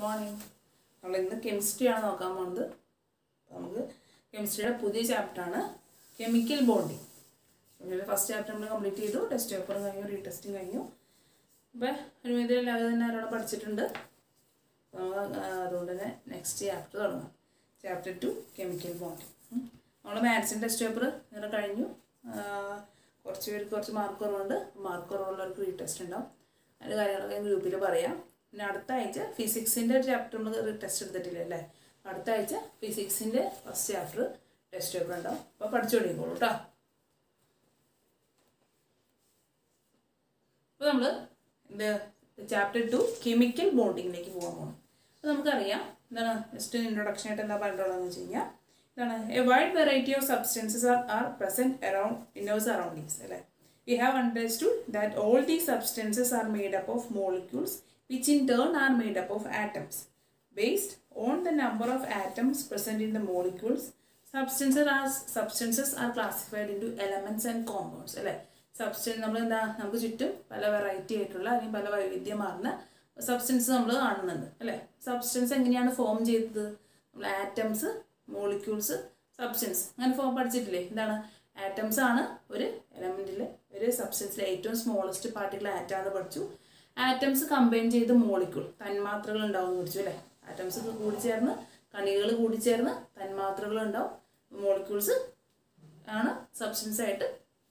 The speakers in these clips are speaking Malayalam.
മോർണിംഗ് നമ്മൾ ഇന്ന് കെമിസ്ട്രിയാണ് നോക്കാൻ പോകുന്നത് അപ്പോൾ നമുക്ക് കെമിസ്ട്രിയുടെ പുതിയ ചാപ്റ്ററാണ് കെമിക്കൽ ബോണ്ടിങ് ഫസ്റ്റ് ചാപ്റ്റർ നമ്മൾ കംപ്ലീറ്റ് ചെയ്തു ടെസ്റ്റ് പേപ്പറും കഴിഞ്ഞു റീടെസ്റ്റും കഴിഞ്ഞു അപ്പോൾ ഒരുവിധം എല്ലാവരും തന്നെ അവരോട് പഠിച്ചിട്ടുണ്ട് അപ്പോൾ നമുക്ക് അതുകൊണ്ട് തന്നെ നെക്സ്റ്റ് ചാപ്റ്റർ തുടങ്ങാം ചാപ്റ്റർ ടു കെമിക്കൽ ബോണ്ടിങ് നമ്മൾ മാത്സിൻ്റെ ടെസ്റ്റ് പേപ്പർ ഇങ്ങനെ കഴിഞ്ഞു ആ, കുറച്ച് പേർക്ക് കുറച്ച് മാർക്ക് കുറവുണ്ട് മാർക്ക് കുറവുള്ളവർക്ക് റീടെസ്റ്റ് ഉണ്ടാവും അതിൻ്റെ കാര്യങ്ങളൊക്കെ ഞാൻ ഗ്രൂപ്പിൽ പറയാം പിന്നെ അടുത്ത ആഴ്ച ഫിസിക്സിൻ്റെ ഒരു ചാപ്റ്റർ നമ്മൾ ടെസ്റ്റ് എടുത്തിട്ടില്ല അല്ലേ അടുത്ത ആഴ്ച ഫിസിക്സിൻ്റെ ഫസ്റ്റ് ചാപ്റ്റർ ടെസ്റ്റ് പേപ്പർ ഉണ്ടാവും അപ്പോൾ പഠിച്ചു തുടങ്ങിക്കോളൂ കേട്ടോ അപ്പോൾ നമ്മൾ ഇത് ചാപ്റ്റർ ടു കെമിക്കൽ ബോണ്ടിങ്ങിലേക്ക് പോകാൻ പോകണം അപ്പോൾ നമുക്കറിയാം എന്താണ് ജസ്റ്റ് ഇൻട്രൊഡക്ഷൻ ആയിട്ട് എന്താ പറഞ്ഞിട്ടുള്ളതെന്ന് വെച്ച് കഴിഞ്ഞാൽ എന്താണ് a wide variety of substances are are present around in our surroundings അല്ലേ we have understood that all the substances are made up of molecules which in turn are made up of atoms based on the number of atoms present in the molecules substances are substances are classified into elements and compounds അല്ലേ സബ്സ്റ്റൻസ് നമ്മൾ എന്താ നമുക്ക് ചുറ്റും പല വെറൈറ്റി ആയിട്ടുള്ള അല്ലെങ്കിൽ പല വൈവിധ്യമാർന്ന സബ്സ്റ്റൻസ് നമ്മൾ കാണുന്നുണ്ട് അല്ലേ സബ്സ്റ്റൻസ് എങ്ങനെയാണ് ഫോം ചെയ്തത് നമ്മൾ ആറ്റംസ് മോളിക്യൂൾസ് സബ്സ്റ്റൻസ് അങ്ങനെ ഫോം പഠിച്ചിട്ടില്ലേ എന്താണ് ആറ്റംസ് ആണ് ഒരു എലമെൻറ്റിലെ ഒരു സബ്സ്റ്റൻസിലെ ഏറ്റവും സ്മോളസ്റ്റ് പാർട്ടിക്കൽ ആറ്റാന്ന് പഠിച്ചു ആറ്റംസ് കമ്പൈൻ ചെയ്ത് മോളിക്യൂൾ തന്മാത്രകൾ ഉണ്ടാവും പഠിച്ചു അല്ലേ ആറ്റംസ് കൂടിച്ചേർന്ന് കണികൾ കൂടിച്ചേർന്ന് തന്മാത്രകൾ ഉണ്ടാവും മോളിക്യൂൾസ് ആണ് സബ്സ്റ്റൻസ് ആയിട്ട്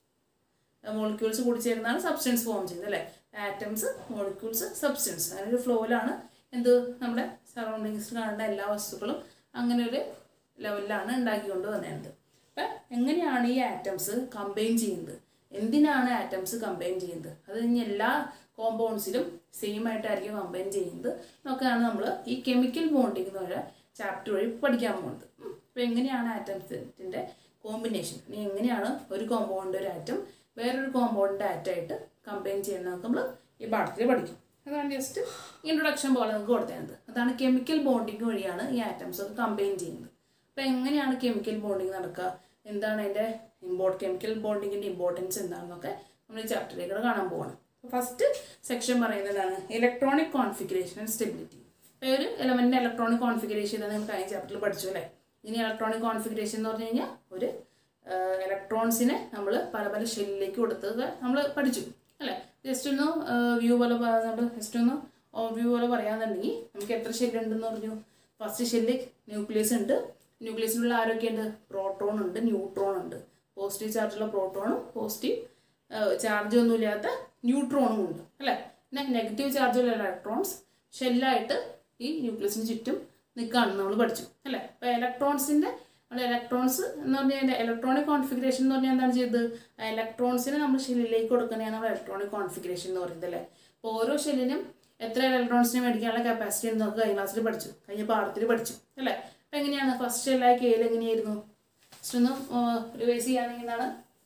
മോളിക്യൂൾസ് കൂടിച്ചേർന്നാണ് സബ്സ്റ്റൻസ് ഫോം ചെയ്യുന്നത് അല്ലേ ആറ്റംസ് മോളിക്യൂൾസ് സബ്സ്റ്റൻസ് അങ്ങനെ ഒരു ഫ്ലോയിലാണ് എന്ത് നമ്മുടെ സറൗണ്ടിങ്സിൽ കാണുന്ന എല്ലാ വസ്തുക്കളും അങ്ങനെ ഒരു ലെവലിലാണ് ഉണ്ടാക്കിക്കൊണ്ട് വന്നത് അപ്പം എങ്ങനെയാണ് ഈ ആറ്റംസ് കമ്പൈൻ ചെയ്യുന്നത് എന്തിനാണ് ആറ്റംസ് കമ്പൈൻ ചെയ്യുന്നത് അത് ഇനി എല്ലാ കോമ്പൗണ്ട്സിലും സെയിം ആയിട്ടായിരിക്കും കമ്പൈൻ ചെയ്യുന്നത് എന്നൊക്കെയാണ് നമ്മൾ ഈ കെമിക്കൽ ബോണ്ടിങ് എന്ന് പറയുന്ന ചാപ്റ്റർ വഴി പഠിക്കാൻ പോകുന്നത് അപ്പോൾ എങ്ങനെയാണ് ആറ്റംസിൻ്റെ കോമ്പിനേഷൻ ഇനി എങ്ങനെയാണ് ഒരു കോമ്പൗണ്ട് ഒരു ആറ്റം വേറൊരു കോമ്പൗണ്ടിൻ്റെ ആറ്റമായിട്ട് കമ്പൈൻ ചെയ്യുന്നത് നമ്മൾ ഈ പാഠത്തിൽ പഠിക്കും അതാണ് ജസ്റ്റ് ഇൻട്രൊഡക്ഷൻ പോലെ നമുക്ക് കൊടുത്തേണ്ടത് അതാണ് കെമിക്കൽ ബോണ്ടിങ് വഴിയാണ് ഈ ആറ്റംസ് ഒക്കെ കമ്പൈൻ ചെയ്യുന്നത് അപ്പോൾ എങ്ങനെയാണ് കെമിക്കൽ ബോണ്ടിങ് നടക്കുക എന്താണ് അതിൻ്റെ ഇമ്പോർട്ട് കെമിക്കൽ ബോണ്ടിങ്ങിൻ്റെ ഇമ്പോർട്ടൻസ് എന്താണെന്നൊക്കെ നമ്മൾ ഈ ചാപ്റ്ററിലേക്ക് കാണാൻ പോകണം ഫസ്റ്റ് സെക്ഷൻ പറയുന്നതാണ് ഇലക്ട്രോണിക് കോൺഫിഗറേഷൻ ആൻഡ് സ്റ്റെബിലിറ്റി അപ്പോൾ ഒരു എലമെൻറ്റിൻ്റെ ഇലക്ട്രോണിക് കോൺഫിഗറേഷൻ ഇതാണ് നമ്മൾ കഴിഞ്ഞ ചാപ്റ്ററിൽ പഠിച്ചു അല്ലേ ഇനി ഇലക്ട്രോണിക് കോൺഫിഗറേഷൻ എന്ന് പറഞ്ഞു കഴിഞ്ഞാൽ ഒരു ഇലക്ട്രോൺസിനെ നമ്മൾ പല പല ഷെല്ലിലേക്ക് കൊടുത്തത് നമ്മൾ പഠിച്ചു അല്ലേ ജസ്റ്റ് ഒന്ന് വ്യൂ പോലെ നമ്മൾ ജസ്റ്റ് ഒന്ന് വ്യൂ പോലെ പറയാന്നുണ്ടെങ്കിൽ നമുക്ക് എത്ര ഷെല്ല് ഉണ്ടെന്ന് പറഞ്ഞു ഫസ്റ്റ് ഷെല്ല് ന്യൂക്ലിയസ് ഉണ്ട് ന്യൂക്ലിയസിനുള്ള ആരൊക്കെയുണ്ട് പ്രോട്ടോൺ ഉണ്ട് ന്യൂട്രോൺ ഉണ്ട് പോസിറ്റീവ് ചാർജുള്ള പ്രോട്ടോണും പോസിറ്റീവ് ചാർജ് ഒന്നുമില്ലാത്ത ന്യൂട്രോണും ഉണ്ട് അല്ലേ പിന്നെ നെഗറ്റീവ് ചാർജുള്ള ഇലക്ട്രോൺസ് ഷെല്ലായിട്ട് ഈ ന്യൂക്ലിയസിന് ചുറ്റും നിൽക്കുകയാണെന്ന് നമ്മൾ പഠിച്ചു അല്ലേ അപ്പോൾ ഇലക്ട്രോൺസിൻ്റെ നമ്മുടെ ഇലക്ട്രോൺസ് എന്ന് പറഞ്ഞാൽ ഇലക്ട്രോണിക് കോൺഫിഗറേഷൻ എന്ന് പറഞ്ഞാൽ എന്താണ് ചെയ്തത് ഇലക്ട്രോൺസിനെ നമ്മൾ ഷെല്ലിലേക്ക് കൊടുക്കുന്നതാണ് നമ്മൾ ഇലക്ട്രോണിക് കോൺഫിഗറേഷൻ എന്ന് പറയുന്നത് അല്ലേ അപ്പോൾ ഓരോ ഷെല്ലിനും എത്ര ഇലക്ട്രോൺസിനെ മേടിക്കാനുള്ള കപ്പാസിറ്റി എന്ന് നമുക്ക് കഴിഞ്ഞ ക്ലാസ്സിൽ പഠിച്ചു കഴിഞ്ഞ പാഠത്തിൽ പഠിച്ചു അല്ലേ അപ്പോൾ എങ്ങനെയാണ് ഫസ്റ്റ് ഷെല്ലായ കെയിൽ എങ്ങനെയായിരുന്നു ജസ്റ്റ് ഒന്ന് റിവൈസ് ചെയ്യുകയാണെങ്കിൽ എന്താണ്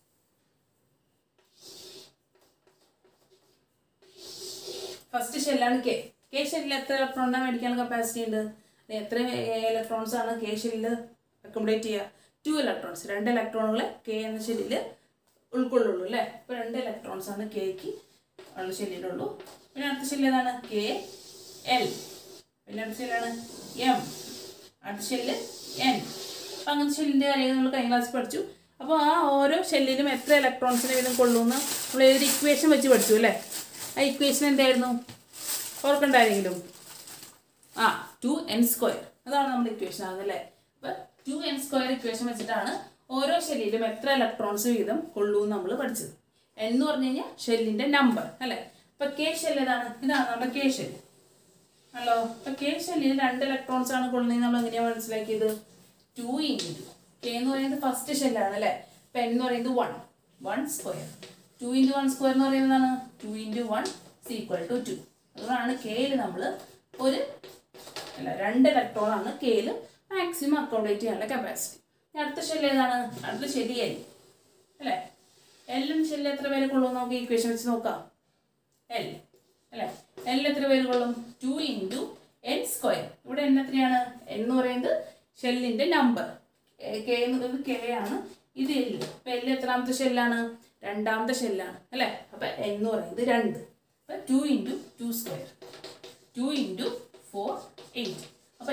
ഫസ്റ്റ് ഷെല്ലാണ് കെ കെ ഷെല്ലിൽ എത്ര ഇലക്ട്രോണിനെ മേടിക്കാനുള്ള കപ്പാസിറ്റി ഉണ്ട് അത് എത്ര ഇലക്ട്രോൺസ് ആണ് കെ ഷെല്ലിൽ അക്കോമഡേറ്റ് ചെയ്യുക ടു ഇലക്ട്രോൺസ് രണ്ട് ഇലക്ട്രോണുകളെ കെ എന്ന ഷെല്ലിൽ ഉൾക്കൊള്ളുള്ളൂ അല്ലേ അപ്പോൾ രണ്ട് ഇലക്ട്രോൺസ് ആണ് കെക്ക് ഉള്ള ഷെല്ലിലുള്ളൂ പിന്നെ അടുത്ത ഷെല്ല് ഏതാണ് കെ എൽ പിന്നെ അടുത്ത ഷെല്ലാണ് എം അടുത്ത ഷെല്ല് എൻ അപ്പം അങ്ങനത്തെ ഷെല്ലിൻ്റെ കാര്യങ്ങൾ നമ്മൾ കഴിഞ്ഞ ക്ലാസ്സിൽ പഠിച്ചു അപ്പോൾ ആ ഓരോ ഷെല്ലിലും എത്ര ഇലക്ട്രോൺസിനെ വീതം കൊള്ളുമെന്ന് നമ്മൾ ഒരു ഇക്വേഷൻ വെച്ച് പഠിച്ചു അല്ലേ ആ ഇക്വേഷൻ എന്തായിരുന്നു ഓർക്കണ്ടായിരുന്നെങ്കിലും ആ ടു എൻ സ്ക്വയർ അതാണ് നമ്മുടെ ഇക്വേഷൻ ആകുന്നത് അപ്പൊ ടു എൻ സ്ക്വയർ ഇക്വേഷൻ വെച്ചിട്ടാണ് ഓരോ ഷെല്ലിലും എത്ര ഇലക്ട്രോൺസ് വീതം കൊള്ളൂ നമ്മൾ പഠിച്ചത് എന്ന് പറഞ്ഞു കഴിഞ്ഞാൽ ഷെല്ലിന്റെ നമ്പർ അല്ലേ അപ്പൊ കെ ഷെൽ ഏതാണ് ഇതാണ് നമ്മുടെ കെ ഷെൽ ഹലോ അപ്പൊ കെ ഷെല്ലിൽ രണ്ട് ഇലക്ട്രോൺസ് ആണ് കൊള്ളുന്നത് നമ്മൾ എങ്ങനെയാണ് മനസ്സിലാക്കിയത് ടു ഇൻറ്റു കെ എന്ന് പറയുന്നത് ഫസ്റ്റ് ഷെല്ലാണ് അല്ലേ അപ്പൊ എന്ന് പറയുന്നത് one one square two into one square എന്ന് പറയുന്നതാണ് two into one equal to two അതുകൊണ്ടാണ് കെയിൽ നമ്മൾ ഒരു അല്ല രണ്ട് ഇലക്ട്രോൺ ആണ് കെയിൽ മാക്സിമം അക്കോമഡേറ്റ് ചെയ്യാനുള്ള കപ്പാസിറ്റി അടുത്ത ഷെല്ല് ഏതാണ് അടുത്ത ഷെല്ല് എൽ അല്ലേ എല്ലും ഷെല്ല് എത്ര പേര് കൊള്ളും നമുക്ക് ഇക്വേഷൻ വെച്ച് നോക്കാം എൽ അല്ലേ എൽ എത്ര പേര് കൊള്ളും ടു ഇൻറ്റു എൻ സ്ക്വയർ ഇവിടെ എൻ എത്രയാണ് n എന്ന് പറയുന്നത് ഷെല്ലിന്റെ നമ്പർ കെ എന്നത് കെ ആണ് ഇത് എൽ അപ്പൊ എൽ എത്രാമത്തെ ഷെല്ലാണ് രണ്ടാമത്തെ ഷെല്ലാണ് അല്ലേ അപ്പൊ n എന്ന് പറയുന്നത് രണ്ട് അപ്പൊ two into two square two into four eight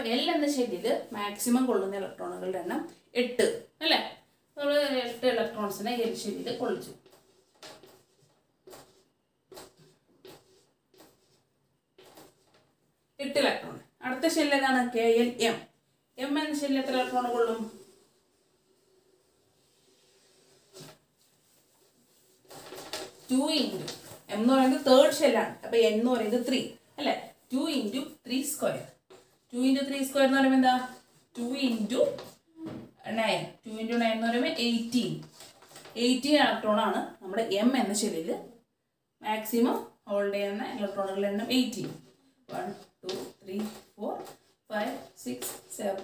L എന്ന ഷെല്ലിൽ മാക്സിമം കൊള്ളുന്ന ഇലക്ട്രോണുകളുടെ എണ്ണം എട്ട് അല്ലേ നമ്മൾ എട്ട് ഇലക്ട്രോൺസിനെ എൽ ഷെല്ലിൽ കൊള്ളിച്ചു എട്ട് ഇലക്ട്രോൺ അടുത്ത ഷെല്ല് ഏതാണ് കെ എൽ എം എം എന്ന ഷെല്ലിൽ എത്ര ഇലക്ട്രോൺ കൊള്ളും ടു ഇൻറ്റു എം എന്ന് പറയുന്നത് തേർഡ് ഷെല്ലാണ് അപ്പൊ എൻ എന്ന് പറയുന്നത് ത്രീ അല്ലേ two into three square two into three square എന്ന് പറയുമ്പോൾ എന്താ two into nine two into nine എന്ന് പറയുമ്പോൾ എയ്റ്റീൻ എയ്റ്റീൻ ഇലക്ട്രോൺ ആണ് നമ്മുടെ എം എന്ന ഷെല്ലിൽ മാക്സിമം ഹോൾഡ് ചെയ്യുന്ന ഇലക്ട്രോണുകളുടെ എണ്ണം eighteen one two three four five six seven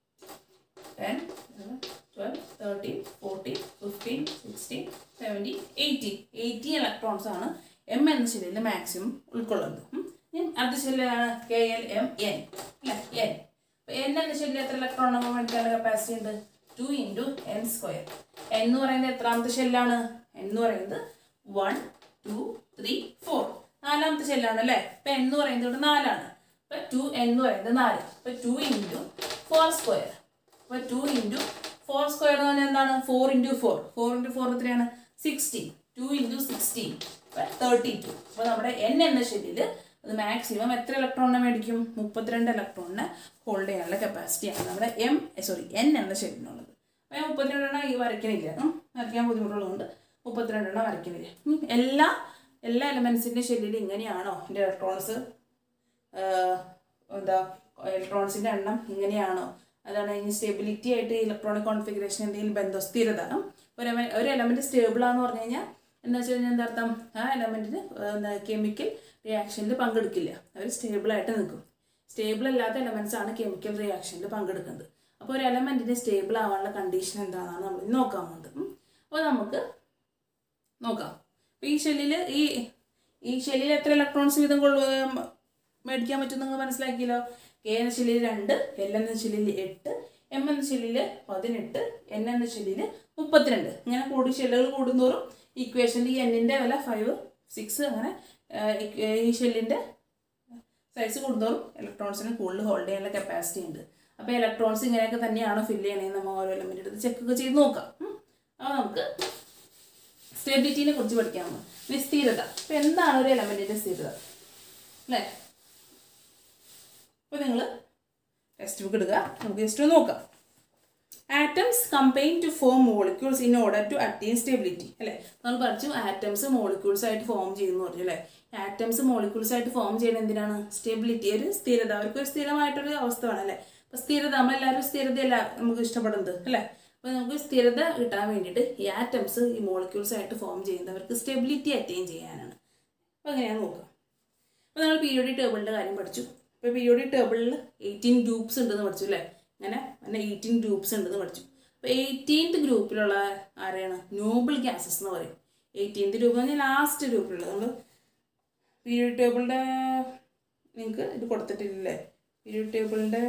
ten twelve thirteen fourteen fifteen sixteen seventeen eighteen eighteen electrons ആണ് എം എന്ന ഷെല്ലിൽ മാക്സിമം ഉൾക്കൊള്ളുന്നത് ഉം. ഇനി അടുത്ത ഷെല്ലാണ് കെ എൽ എം എൻ അല്ലെ എൻ എൻ എന്ന ഷെല്ലിൽ എത്ര ഇലക്ട്രോൺ നമ്മൾ മേടിക്കാനുള്ള കപ്പാസിറ്റി ഉണ്ട് two into N square N എന്ന് പറയുന്നത് എത്രാമത്തെ ഷെല്ലാണ് എൻ എന്ന് പറയുന്നത് വൺ ടു ത്രീ ഫോർ നാലാമത്തെ ഷെല്ലാണ് അല്ലേ അപ്പൊ എൻ എന്ന് പറയുന്നത് ഇവിടെ നാലാണ് അപ്പൊ ടു എൻ എന്ന് പറയുന്നത് നാല് അപ്പൊ ടു ഇൻറ്റു ഫോർ സ്ക്വയർ അപ്പൊ ടു ഇൻറ്റു ഫോർ സ്ക്വയർ എന്ന് പറഞ്ഞാൽ എന്താണ് four into four four into four എത്രയാണ് sixteen two into sixteen thirty two അപ്പോൾ നമ്മുടെ എൻ എന്ന ഷെല്ലിൽ അത് മാക്സിമം എത്ര ഇലക്ട്രോണിനെ മേടിക്കും മുപ്പത്തിരണ്ട് ഇലക്ട്രോണിനെ ഹോൾഡ് ചെയ്യാനുള്ള കപ്പാസിറ്റിയാണ് നമ്മുടെ എം സോറി എൻ എന്ന ഷെല്ലിനുള്ളത് അപ്പോൾ ഞാൻ മുപ്പത്തിരണ്ടെണ്ണം ഈ വരയ്ക്കണില്ല ഉം. വരയ്ക്കാൻ ബുദ്ധിമുട്ടുള്ളതുകൊണ്ട് മുപ്പത്തിരണ്ടെണ്ണം വരയ്ക്കുന്നില്ല ഉം. എല്ലാ എല്ലാ എലമെൻസിൻ്റെ ഷെല്ലിൽ ഇങ്ങനെയാണോ എൻ്റെ ഇലക്ട്രോൺസ് എന്താ ഇലക്ട്രോൺസിൻ്റെ എണ്ണം ഇങ്ങനെയാണോ അതാണ് ഇനി സ്റ്റെബിലിറ്റി ആയിട്ട് ഇലക്ട്രോണിക് കോൺഫിഗറേഷൻ എന്തെങ്കിലും ബന്ധം സ്ഥിരത ഉം. ഒരു element- ഒരു എലമെൻറ്റ് സ്റ്റേബിളാന്ന് പറഞ്ഞു കഴിഞ്ഞാൽ എന്താ വെച്ച് കഴിഞ്ഞാൽ എന്താ അർത്ഥം ആ എലമെൻറ്റിന് എന്താ കെമിക്കൽ റിയാക്ഷനിൽ പങ്കെടുക്കില്ല അവർ സ്റ്റേബിളായിട്ട് നിൽക്കും സ്റ്റേബിൾ അല്ലാത്ത എലമെൻറ്റ്സ് ആണ് കെമിക്കൽ റിയാക്ഷനിൽ പങ്കെടുക്കുന്നത് അപ്പോൾ ഒരു എലമെൻറ്റിന് സ്റ്റേബിൾ ആവാനുള്ള കണ്ടീഷൻ എന്താണെന്നാണ് നമ്മൾ ഇന്ന് നോക്കാൻ പോകുന്നത് ഉം. അപ്പോൾ നമുക്ക് നോക്കാം അപ്പോൾ ഈ ഷെല്ലിൽ ഈ ഈ ഷെല്ലിൽ എത്ര ഇലക്ട്രോൺസ് വീതം കൊള്ളു മേടിക്കാൻ പറ്റും നിങ്ങൾ മനസ്സിലാക്കിയല്ലോ കെ എന്ന ഷെല്ലിൽ രണ്ട് എൽ എന്ന ഷെല്ലിൽ എട്ട് എം എന്ന ഷെല്ലിൽ പതിനെട്ട് എൻ എന്ന ഷെല്ലിൽ മുപ്പത്തിരണ്ട് ഇങ്ങനെ കൂടി ഷെല്ലുകൾ കൂടുന്തോറും ഇക്വേഷനിൽ ഈ എന്നിൻ്റെ വില ഫൈവ് സിക്സ് അങ്ങനെ ആ, ഇക്വ- ഈ ഷെല്ലിൻ്റെ സൈസ് കൂടുന്തോറും ഇലക്ട്രോൺസിന് കൂടുതൽ ഹോൾഡ് ചെയ്യാനുള്ള കപ്പാസിറ്റി ഉണ്ട് അപ്പോൾ ഇലക്ട്രോൺസ് ഇങ്ങനെയൊക്കെ തന്നെയാണോ ഫില്ല് ചെയ്യണേന്ന് നമ്മൾ ഓരോ എലമെൻ്റ് എടുത്ത് ചെക്കൊക്കെ ചെയ്ത് നോക്കാം ഉം. അപ്പോൾ നമുക്ക് സ്റ്റെബിലിറ്റിനെ കുറിച്ച് പഠിക്കാൻ പോകും ഇനി സ്ഥിരത അപ്പോൾ എന്താണ് ഒരു എലമെൻറ്റിൻ്റെ സ്ഥിരത അല്ലേ അപ്പോൾ നിങ്ങൾ ടെക്സ്റ്റ് ബുക്ക് എടുക്കുക നമുക്ക് ജസ്റ്റ് ഒന്ന് നോക്കാം atoms combine to form molecules in order to attain stability അല്ലേ നമ്മൾ പഠിച്ചു ആറ്റംസ് മോളിക്യൂൾസ് ആയിട്ട് ഫോം ചെയ്യുന്നു പറഞ്ഞു അല്ലേ ആറ്റംസ് മോളിക്യൂൾസ് ആയിട്ട് ഫോം ചെയ്യുന്നത് എന്തിനാണ് സ്റ്റെബിലിറ്റി ഒരു സ്ഥിരത അവർക്ക് ഒരു സ്ഥിരമായിട്ടൊരു അവസ്ഥ വേണം അല്ലേ അപ്പോൾ സ്ഥിരത നമ്മളെല്ലാവരും സ്ഥിരതയല്ല നമുക്ക് ഇഷ്ടപ്പെടുന്നത് അല്ലേ അപ്പോൾ നമുക്ക് സ്ഥിരത കിട്ടാൻ വേണ്ടിയിട്ട് ഈ ആറ്റംസ് ഈ മോളിക്യൂൾസ് ആയിട്ട് ഫോം ചെയ്യുന്നവർക്ക് സ്റ്റെബിലിറ്റി അറ്റൈൻ ചെയ്യാനാണ് അപ്പോൾ അങ്ങനെയാണ് നോക്കാം അപ്പോൾ നമ്മൾ പീരിയോഡിക് ടേബിളിൻ്റെ കാര്യം പഠിച്ചു അപ്പോൾ പീരിയോഡിക് ടേബിളിൽ എയ്റ്റീൻ ഗ്രൂപ്പ്സ് ഉണ്ടെന്ന് പഠിച്ചു അല്ലേ അങ്ങനെ അങ്ങനെ എയ്റ്റീൻ ഗ്രൂപ്പ്സ് ഉണ്ടെന്ന് പഠിച്ചു അപ്പോൾ എയ്റ്റീൻത് ഗ്രൂപ്പിലുള്ള ആരെയാണ് നോബിൾ ഗ്യാസസ് എന്ന് പറയും എയ്റ്റീൻത് ഗ്രൂപ്പ് എന്ന് പറഞ്ഞാൽ ലാസ്റ്റ് ഗ്രൂപ്പിലുള്ളത് നമ്മൾ പീരിയോഡിക് ടേബിളിൻ്റെ നിങ്ങൾക്ക് ഇത് കൊടുത്തിട്ടില്ലേ പീരിയോഡിക് ടേബിളിൻ്റെ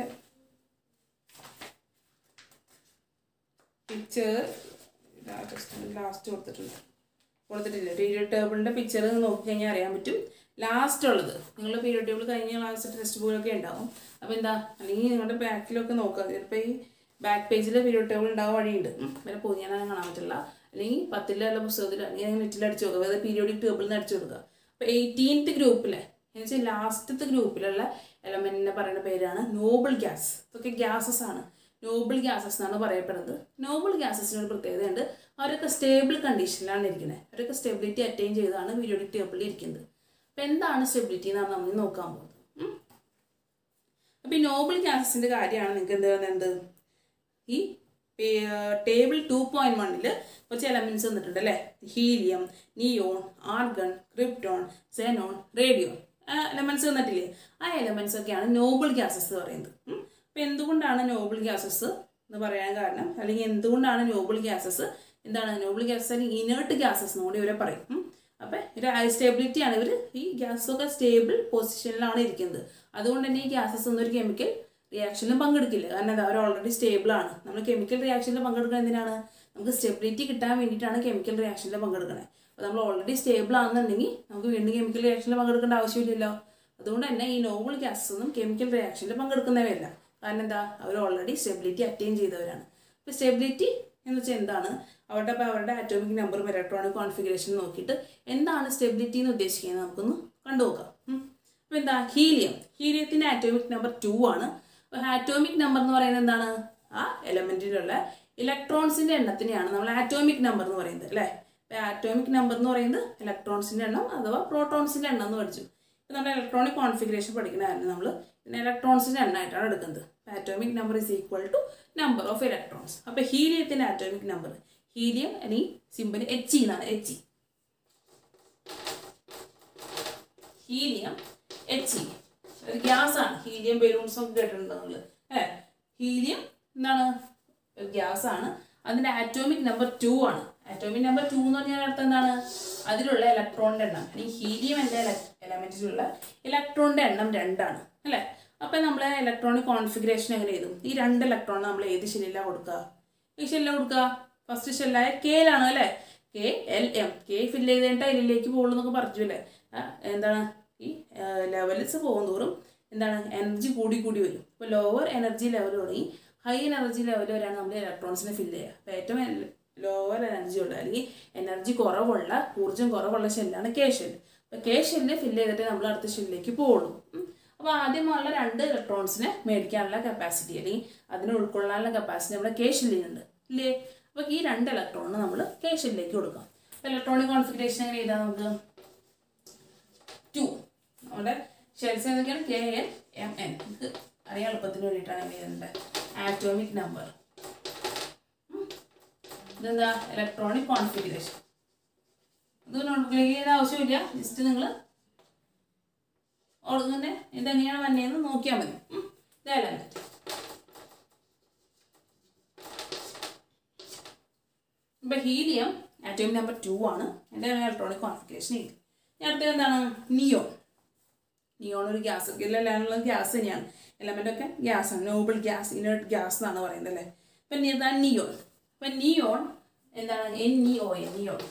പിക്ചർ ലാസ്റ്റ് കൊടുത്തിട്ടുണ്ട് കൊടുത്തിട്ടില്ല പീരിയഡ് ടേബിളിൻ്റെ പിക്ചർ നോക്കി കഴിഞ്ഞാൽ അറിയാൻ പറ്റും ലാസ്റ്റ് ഉള്ളത് നിങ്ങൾ പീരിയഡ് ടേബിൾ കഴിഞ്ഞ ക്ലാസ് ടെക്സ്റ്റ് ബുക്കിലൊക്കെ ഉണ്ടാവും അപ്പോൾ എന്താ അല്ലെങ്കിൽ നിങ്ങളുടെ ബാക്കിലൊക്കെ നോക്കുക ചിലപ്പോൾ ഈ ബാക്ക് പേജിൽ പീരിയഡ് ടേബിൾ ഉണ്ടാവാൻ വഴിയുണ്ട് ഉം. വരെ പൊതിയാനൊന്നും കാണാൻ പറ്റില്ല അല്ലെങ്കിൽ പത്തിലുള്ള പുസ്തകത്തിൽ അല്ലെങ്കിൽ നെറ്റിൽ അടിച്ചു നോക്കുക അതായത് പീരിയോഡിക് ടേബിളിൽ നിന്ന് അടിച്ചു കൊടുക്കുക അപ്പോൾ എയ്റ്റീൻത്ത് ഗ്രൂപ്പിലെ എന്ന് വെച്ചാൽ ലാസ്റ്റത്തെ ഗ്രൂപ്പിലുള്ള എലമെൻറ്റിനെ പറയുന്ന പേരാണ് നോബിൾ ഗ്യാസ് ഇതൊക്കെ ഗ്യാസസ് ആണ് നോബിൾ ഗ്യാസസ് എന്നാണ് പറയപ്പെടുന്നത് നോബിൾ ഗ്യാസസിന് ഒരു പ്രത്യേകതയുണ്ട് അവരൊക്കെ സ്റ്റേബിൾ കണ്ടീഷനിലാണ് ഇരിക്കുന്നത് അവരൊക്കെ സ്റ്റെബിലിറ്റി അറ്റൈൻ ചെയ്താണ് പീരിയോഡിക് ടേബിളിൽ ഇരിക്കുന്നത് അപ്പോൾ എന്താണ് സ്റ്റെബിലിറ്റി എന്നാണ് നമ്മൾ നോക്കാൻ പോകുന്നത് ഉം. അപ്പോൾ ഈ നോബിൾ ഗ്യാസസിൻ്റെ കാര്യമാണ് നിങ്ങൾക്ക് എന്ത് പറയുന്നത് ഈ ടേബിൾ ടു പോയിന്റ് വണ്ണിൽ കുറച്ച് എലമെന്റ്സ് വന്നിട്ടുണ്ട് അല്ലേ helium neon argon krypton xenon radon elements വന്നിട്ടില്ലേ ആ എലമെന്റ്സ് ഒക്കെയാണ് നോബിൾ ഗ്യാസസ് എന്ന് പറയുന്നത് ഉം. അപ്പോൾ എന്തുകൊണ്ടാണ് നോബിൾ ഗ്യാസസ് എന്ന് പറയാൻ കാരണം അല്ലെങ്കിൽ എന്തുകൊണ്ടാണ് നോബിൾ ഗ്യാസസ് എന്താണ് നോബിൾ ഗ്യാസസ് അല്ലെങ്കിൽ ഇനേർട്ട് ഗ്യാസസ് എന്നുകൂടി ഇവരെ പറയും ഉം. അപ്പോൾ ഒരു സ്റ്റെബിലിറ്റിയാണ് ഇവർ ഈ ഗ്യാസൊക്കെ സ്റ്റേബിൾ പൊസിഷനിലാണ് ഇരിക്കുന്നത് അതുകൊണ്ട് തന്നെ ഈ ഗ്യാസസ് ഒന്നും ഒരു കെമിക്കൽ റിയാക്ഷനിലും പങ്കെടുക്കില്ല കാരണം എന്താ അവർ ഓൾറെഡി സ്റ്റേബിൾ ആണ് നമ്മൾ കെമിക്കൽ റിയാക്ഷനിൽ പങ്കെടുക്കുന്നത് എന്തിനാണ് നമുക്ക് സ്റ്റെബിലിറ്റി കിട്ടാൻ വേണ്ടിയിട്ടാണ് കെമിക്കൽ റിയാക്ഷനിൽ പങ്കെടുക്കുന്നത് അപ്പോൾ നമ്മൾ ഓൾറെഡി സ്റ്റേബിൾ ആണെന്നുണ്ടെങ്കിൽ നമുക്ക് വീണ്ടും കെമിക്കൽ റിയാക്ഷനിൽ പങ്കെടുക്കേണ്ട ആവശ്യമില്ലല്ലോ അതുകൊണ്ട് തന്നെ ഈ നോബിൾ ഗ്യാസസ് ഒന്നും കെമിക്കൽ റിയാക്ഷനിൽ പങ്കെടുക്കുന്നവയല്ല കാരണം എന്താ അവർ ഓൾറെഡി സ്റ്റെബിലിറ്റി അറ്റൈൻ ചെയ്തവരാണ് അപ്പോൾ സ്റ്റെബിലിറ്റി എന്ന് വെച്ചാൽ എന്താണ് അവരുടെ ഇപ്പോൾ അവരുടെ ആറ്റോമിക് നമ്പറും ഇലക്ട്രോണിക് കോൺഫിഗറേഷൻ നോക്കിയിട്ട് എന്താണ് സ്റ്റെബിലിറ്റി എന്ന് ഉദ്ദേശിക്കുന്നത് നമുക്കൊന്ന് കണ്ടുനോക്കാം അപ്പോൾ എന്താ ഹീലിയം ഹീലിയത്തിൻ്റെ ആറ്റോമിക് നമ്പർ ടു ആണ് അപ്പോൾ ആറ്റോമിക് നമ്പർ എന്ന് പറയുന്നത് എന്താണ് ആ എലമെൻറ്റിലുള്ള ഇലക്ട്രോൺസിൻ്റെ എണ്ണത്തിനെയാണ് നമ്മൾ ആറ്റോമിക് നമ്പർ എന്ന് പറയുന്നത് അല്ലേ അപ്പോൾ ആറ്റോമിക് നമ്പർ എന്ന് പറയുന്നത് ഇലക്ട്രോൺസിൻ്റെ എണ്ണം അഥവാ പ്രോട്ടോൺസിൻ്റെ എണ്ണം എന്ന് പഠിച്ചു ഇപ്പോൾ നമ്മൾ ഇലക്ട്രോണിക് കോൺഫിഗറേഷൻ പഠിക്കുന്ന കാര്യം നമ്മൾ ഇതിനെ ഇലക്ട്രോൺസിൻ്റെ എണ്ണമായിട്ടാണ് എടുക്കുന്നത് atomic number is equal to number of electrons അപ്പോൾ ഹീലിയത്തിൻ്റെ ആറ്റോമിക് നമ്പർ ഹീലിയം അല്ലെങ്കിൽ സിമ്പിൾ എച്ച് എന്നാണ് എച്ച് ഹീലിയം എച്ച് ഒരു ഗ്യാസ് ആണ് ഹീലിയം ബലൂൺസ് ഒക്കെ കേട്ടിട്ടുണ്ട് നിങ്ങൾ അല്ലേ ഹീലിയം എന്താണ് ഒരു ഗ്യാസ് ആണ് അതിന്റെ ആറ്റോമിക് നമ്പർ ടു ആണ് ആറ്റോമിക് നമ്പർ ടു എന്ന് പറഞ്ഞാൽ അർത്ഥം എന്താണ് അതിലുള്ള ഇലക്ട്രോണിന്റെ എണ്ണം അല്ലെങ്കിൽ ഹീലിയം എന്ന എലമെന്റിലുള്ള ഇലക്ട്രോണിന്റെ എണ്ണം രണ്ടാണ് അല്ലേ അപ്പൊ നമ്മൾ ഇലക്ട്രോണിക് കോൺഫിഗറേഷൻ എങ്ങനെ എഴുതും ഈ രണ്ട് ഇലക്ട്രോൺ നമ്മൾ ഏത് ഷെല്ലിലാണ് കൊടുക്കുക ഈ ഷെല്ലിലാണ് കൊടുക്കുക ഫസ്റ്റ് ഷെല്ലായ കെയിലാണ് അല്ലേ K L M K fill ചെയ്ത് കഴിഞ്ഞിട്ട് അതിലേക്ക് പോകുള്ളൂ എന്നൊക്കെ പറഞ്ഞു അല്ലേ ആ, എന്താണ് ഈ ലെവൽസ് പോകുന്തോറും എന്താണ് എനർജി കൂടി കൂടി വരും ഇപ്പോൾ ലോവർ എനർജി ലെവൽ തുടങ്ങി ഹൈ എനർജി ലെവൽ വരെയാണ് നമ്മൾ ഇലക്ട്രോൺസിനെ ഫില്ല് ചെയ്യുക അപ്പോൾ ഏറ്റവും ലോവർ എനർജി ഉള്ള അല്ലെങ്കിൽ എനർജി കുറവുള്ള ഊർജ്ജം കുറവുള്ള ഷെല്ലാണ് കെ ഷെല്ല് അപ്പോൾ കെ ഷെല്ല് ഫില്ല് ചെയ്തിട്ട് നമ്മൾ അടുത്ത ഷെല്ലിലേക്ക് പോകുള്ളൂ അപ്പോൾ ആദ്യമുള്ള രണ്ട് ഇലക്ട്രോൺസിനെ മേടിക്കാനുള്ള കപ്പാസിറ്റി അല്ലെങ്കിൽ അതിനെ ഉൾക്കൊള്ളാനുള്ള കപ്പാസിറ്റി നമ്മുടെ കെ ഷെല്ലിനുണ്ട് ഇല്ലേ അപ്പോൾ ഈ രണ്ട് ഇലക്ട്രോണിന് നമ്മൾ കെ ഷെല്ലിലേക്ക് കൊടുക്കാം അപ്പോൾ ഇലക്ട്രോണിക് കോൺഫിഗറേഷൻ എങ്ങനെ ചെയ്താൽ നമുക്ക് ടു നമ്മുടെ ഷെൽസ് ഏതൊക്കെയാണ് കെ എൻ എം എൻ നമുക്ക് അറിയാൻ എളുപ്പത്തിന് വേണ്ടിയിട്ടാണ് എങ്ങനെ ചെയ്യുന്നത് ആറ്റോമിക് നമ്പർ ഇതെന്താ ഇലക്ട്രോണിക് കോൺഫിഗറേഷൻ ഇത് നോട്ടിലേക്ക് ചെയ്യേണ്ട ആവശ്യമില്ല ജസ്റ്റ് നിങ്ങൾ ഓടുന്നതിൻ്റെ ഇതെങ്ങനെയാണ് വന്നതെന്ന് നോക്കിയാൽ മതി ഉം. ഇത് എലമെന്റ് ഇപ്പൊ ഹീലിയം ആറ്റോമിക് നമ്പർ ടു ആണ് എൻ്റെ ഇലക്ട്രോണിക് കോൺഫിഗറേഷൻ ചെയ്യും ഇനി അടുത്തത് എന്താണ് നിയോൺ നിയോൺ ഒരു ഗ്യാസ് ഇതിലെല്ലാം ഗ്യാസ് തന്നെയാണ് എലമെന്റ് ഒക്കെ ഗ്യാസ് ആണ് നോബിൾ ഗ്യാസ് ഇനേർട്ട് ഗ്യാസ് എന്നാണ് പറയുന്നത് അല്ലേ ഇപ്പം എന്താണ് നിയോൺ ഇപ്പം നിയോൺ എന്താണ് N E O N neon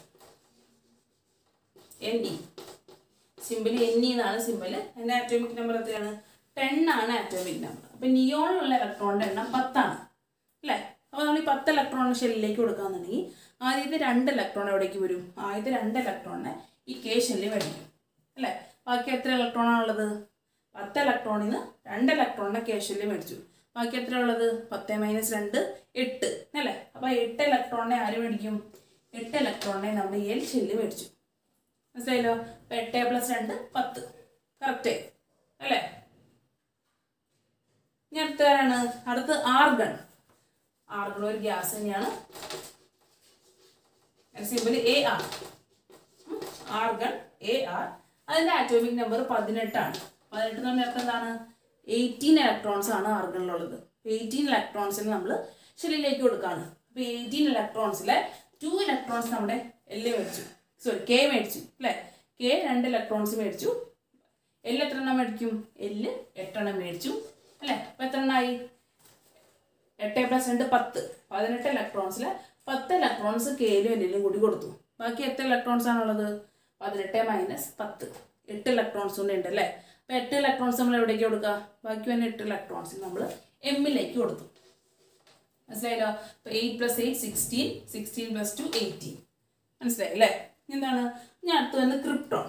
N E simple N E എന്നാണ് സിമ്പിൾ എൻ്റെ ആറ്റോമിക് നമ്പർ എത്രയാണ് ടെൻ ആണ് ആറ്റോമിക് നമ്പർ അപ്പം നിയോണിലുള്ള ഇലക്ട്രോണിൻ്റെ എണ്ണം പത്താണ് അല്ലേ അപ്പോൾ നമ്മൾ ഈ പത്ത് ഇലക്ട്രോൺ ഷെല്ലിലേക്ക് കൊടുക്കുകയാണെന്നുണ്ടെങ്കിൽ ആദ്യത്തെ രണ്ട് ഇലക്ട്രോൺ എവിടേക്ക് വരും ആദ്യത്തെ രണ്ട് ഇലക്ട്രോണിനെ ഈ കെ ഷെല്ലിൽ മേടിക്കും അല്ലേ ബാക്കി എത്ര ഇലക്ട്രോണാണ് ഉള്ളത് പത്ത് ഇലക്ട്രോണിൽ നിന്ന് രണ്ട് ഇലക്ട്രോണിനെ കെ ഷെല്ലിൽ മേടിച്ചു ബാക്കി എത്ര ഉള്ളത് പത്ത് മൈനസ് രണ്ട് എട്ട് അല്ലേ അപ്പോൾ എട്ട് ഇലക്ട്രോണിനെ ആര് മേടിക്കും എട്ട് ഇലക്ട്രോണിനെ നമ്മൾ എൽ ഷെല്ലിൽ മേടിച്ചു മനസ്സിലായല്ലോ അപ്പോൾ എട്ട് പ്ലസ് രണ്ട് പത്ത് കറക്റ്റ് അല്ലേ ഇനി അടുത്ത ആരാണ് അടുത്ത് ആർഗൺ ആർഗൺ ഒരു ഗ്യാസ് തന്നെയാണ് simple A R argon A R അതിന്റെ ആറ്റോമിക് നമ്പർ പതിനെട്ടാണ് പതിനെട്ട് എന്ന് പറഞ്ഞാൽ അർത്ഥം എന്താണ് എയ്റ്റീൻ ഇലക്ട്രോൺസ് ആണ് ആർഗണിലുള്ളത് എയ്റ്റീൻ ഇലക്ട്രോൺസിന് നമ്മൾ ഷെല്ലിലേക്ക് കൊടുക്കുകയാണ് അപ്പോൾ എയ്റ്റീൻ ഇലക്ട്രോൺസിലെ ടു ഇലക്ട്രോൺസ് നമ്മുടെ എല്ല് മേടിച്ചു സോറി കെ മേടിച്ചു അല്ലേ കെ രണ്ട് ഇലക്ട്രോൺസ് മേടിച്ചു എല്ല് എത്ര എണ്ണം മേടിക്കും എല്ല് എട്ടെണ്ണം മേടിച്ചു അല്ലേ അപ്പോൾ എത്ര എണ്ണമായി എട്ട് പ്ലസ് രണ്ട് പത്ത് പതിനെട്ട് ഇലക്ട്രോൺസിൽ പത്ത് ഇലക്ട്രോൺസ് കെയിലും എല്ലിലും കൂടി കൊടുത്തു ബാക്കി എത്ര ഇലക്ട്രോൺസ് ആണുള്ളത് പതിനെട്ട് മൈനസ് പത്ത് എട്ട് ഇലക്ട്രോൺസ് കൂടെ ഉണ്ട് അല്ലേ അപ്പോൾ എട്ട് ഇലക്ട്രോൺസ് നമ്മൾ എവിടേക്ക് കൊടുക്കുക ബാക്കി വന്ന എട്ട് ഇലക്ട്രോൺസ് നമ്മൾ എമ്മിലേക്ക് കൊടുത്തു മനസ്സിലായല്ലോ അപ്പോൾ eight plus eight sixteen sixteen plus two eighteen മനസ്സിലായി അല്ലേ എന്താണ് ഞാൻ അടുത്ത് വന്ന് ക്രിപ്റ്റോൺ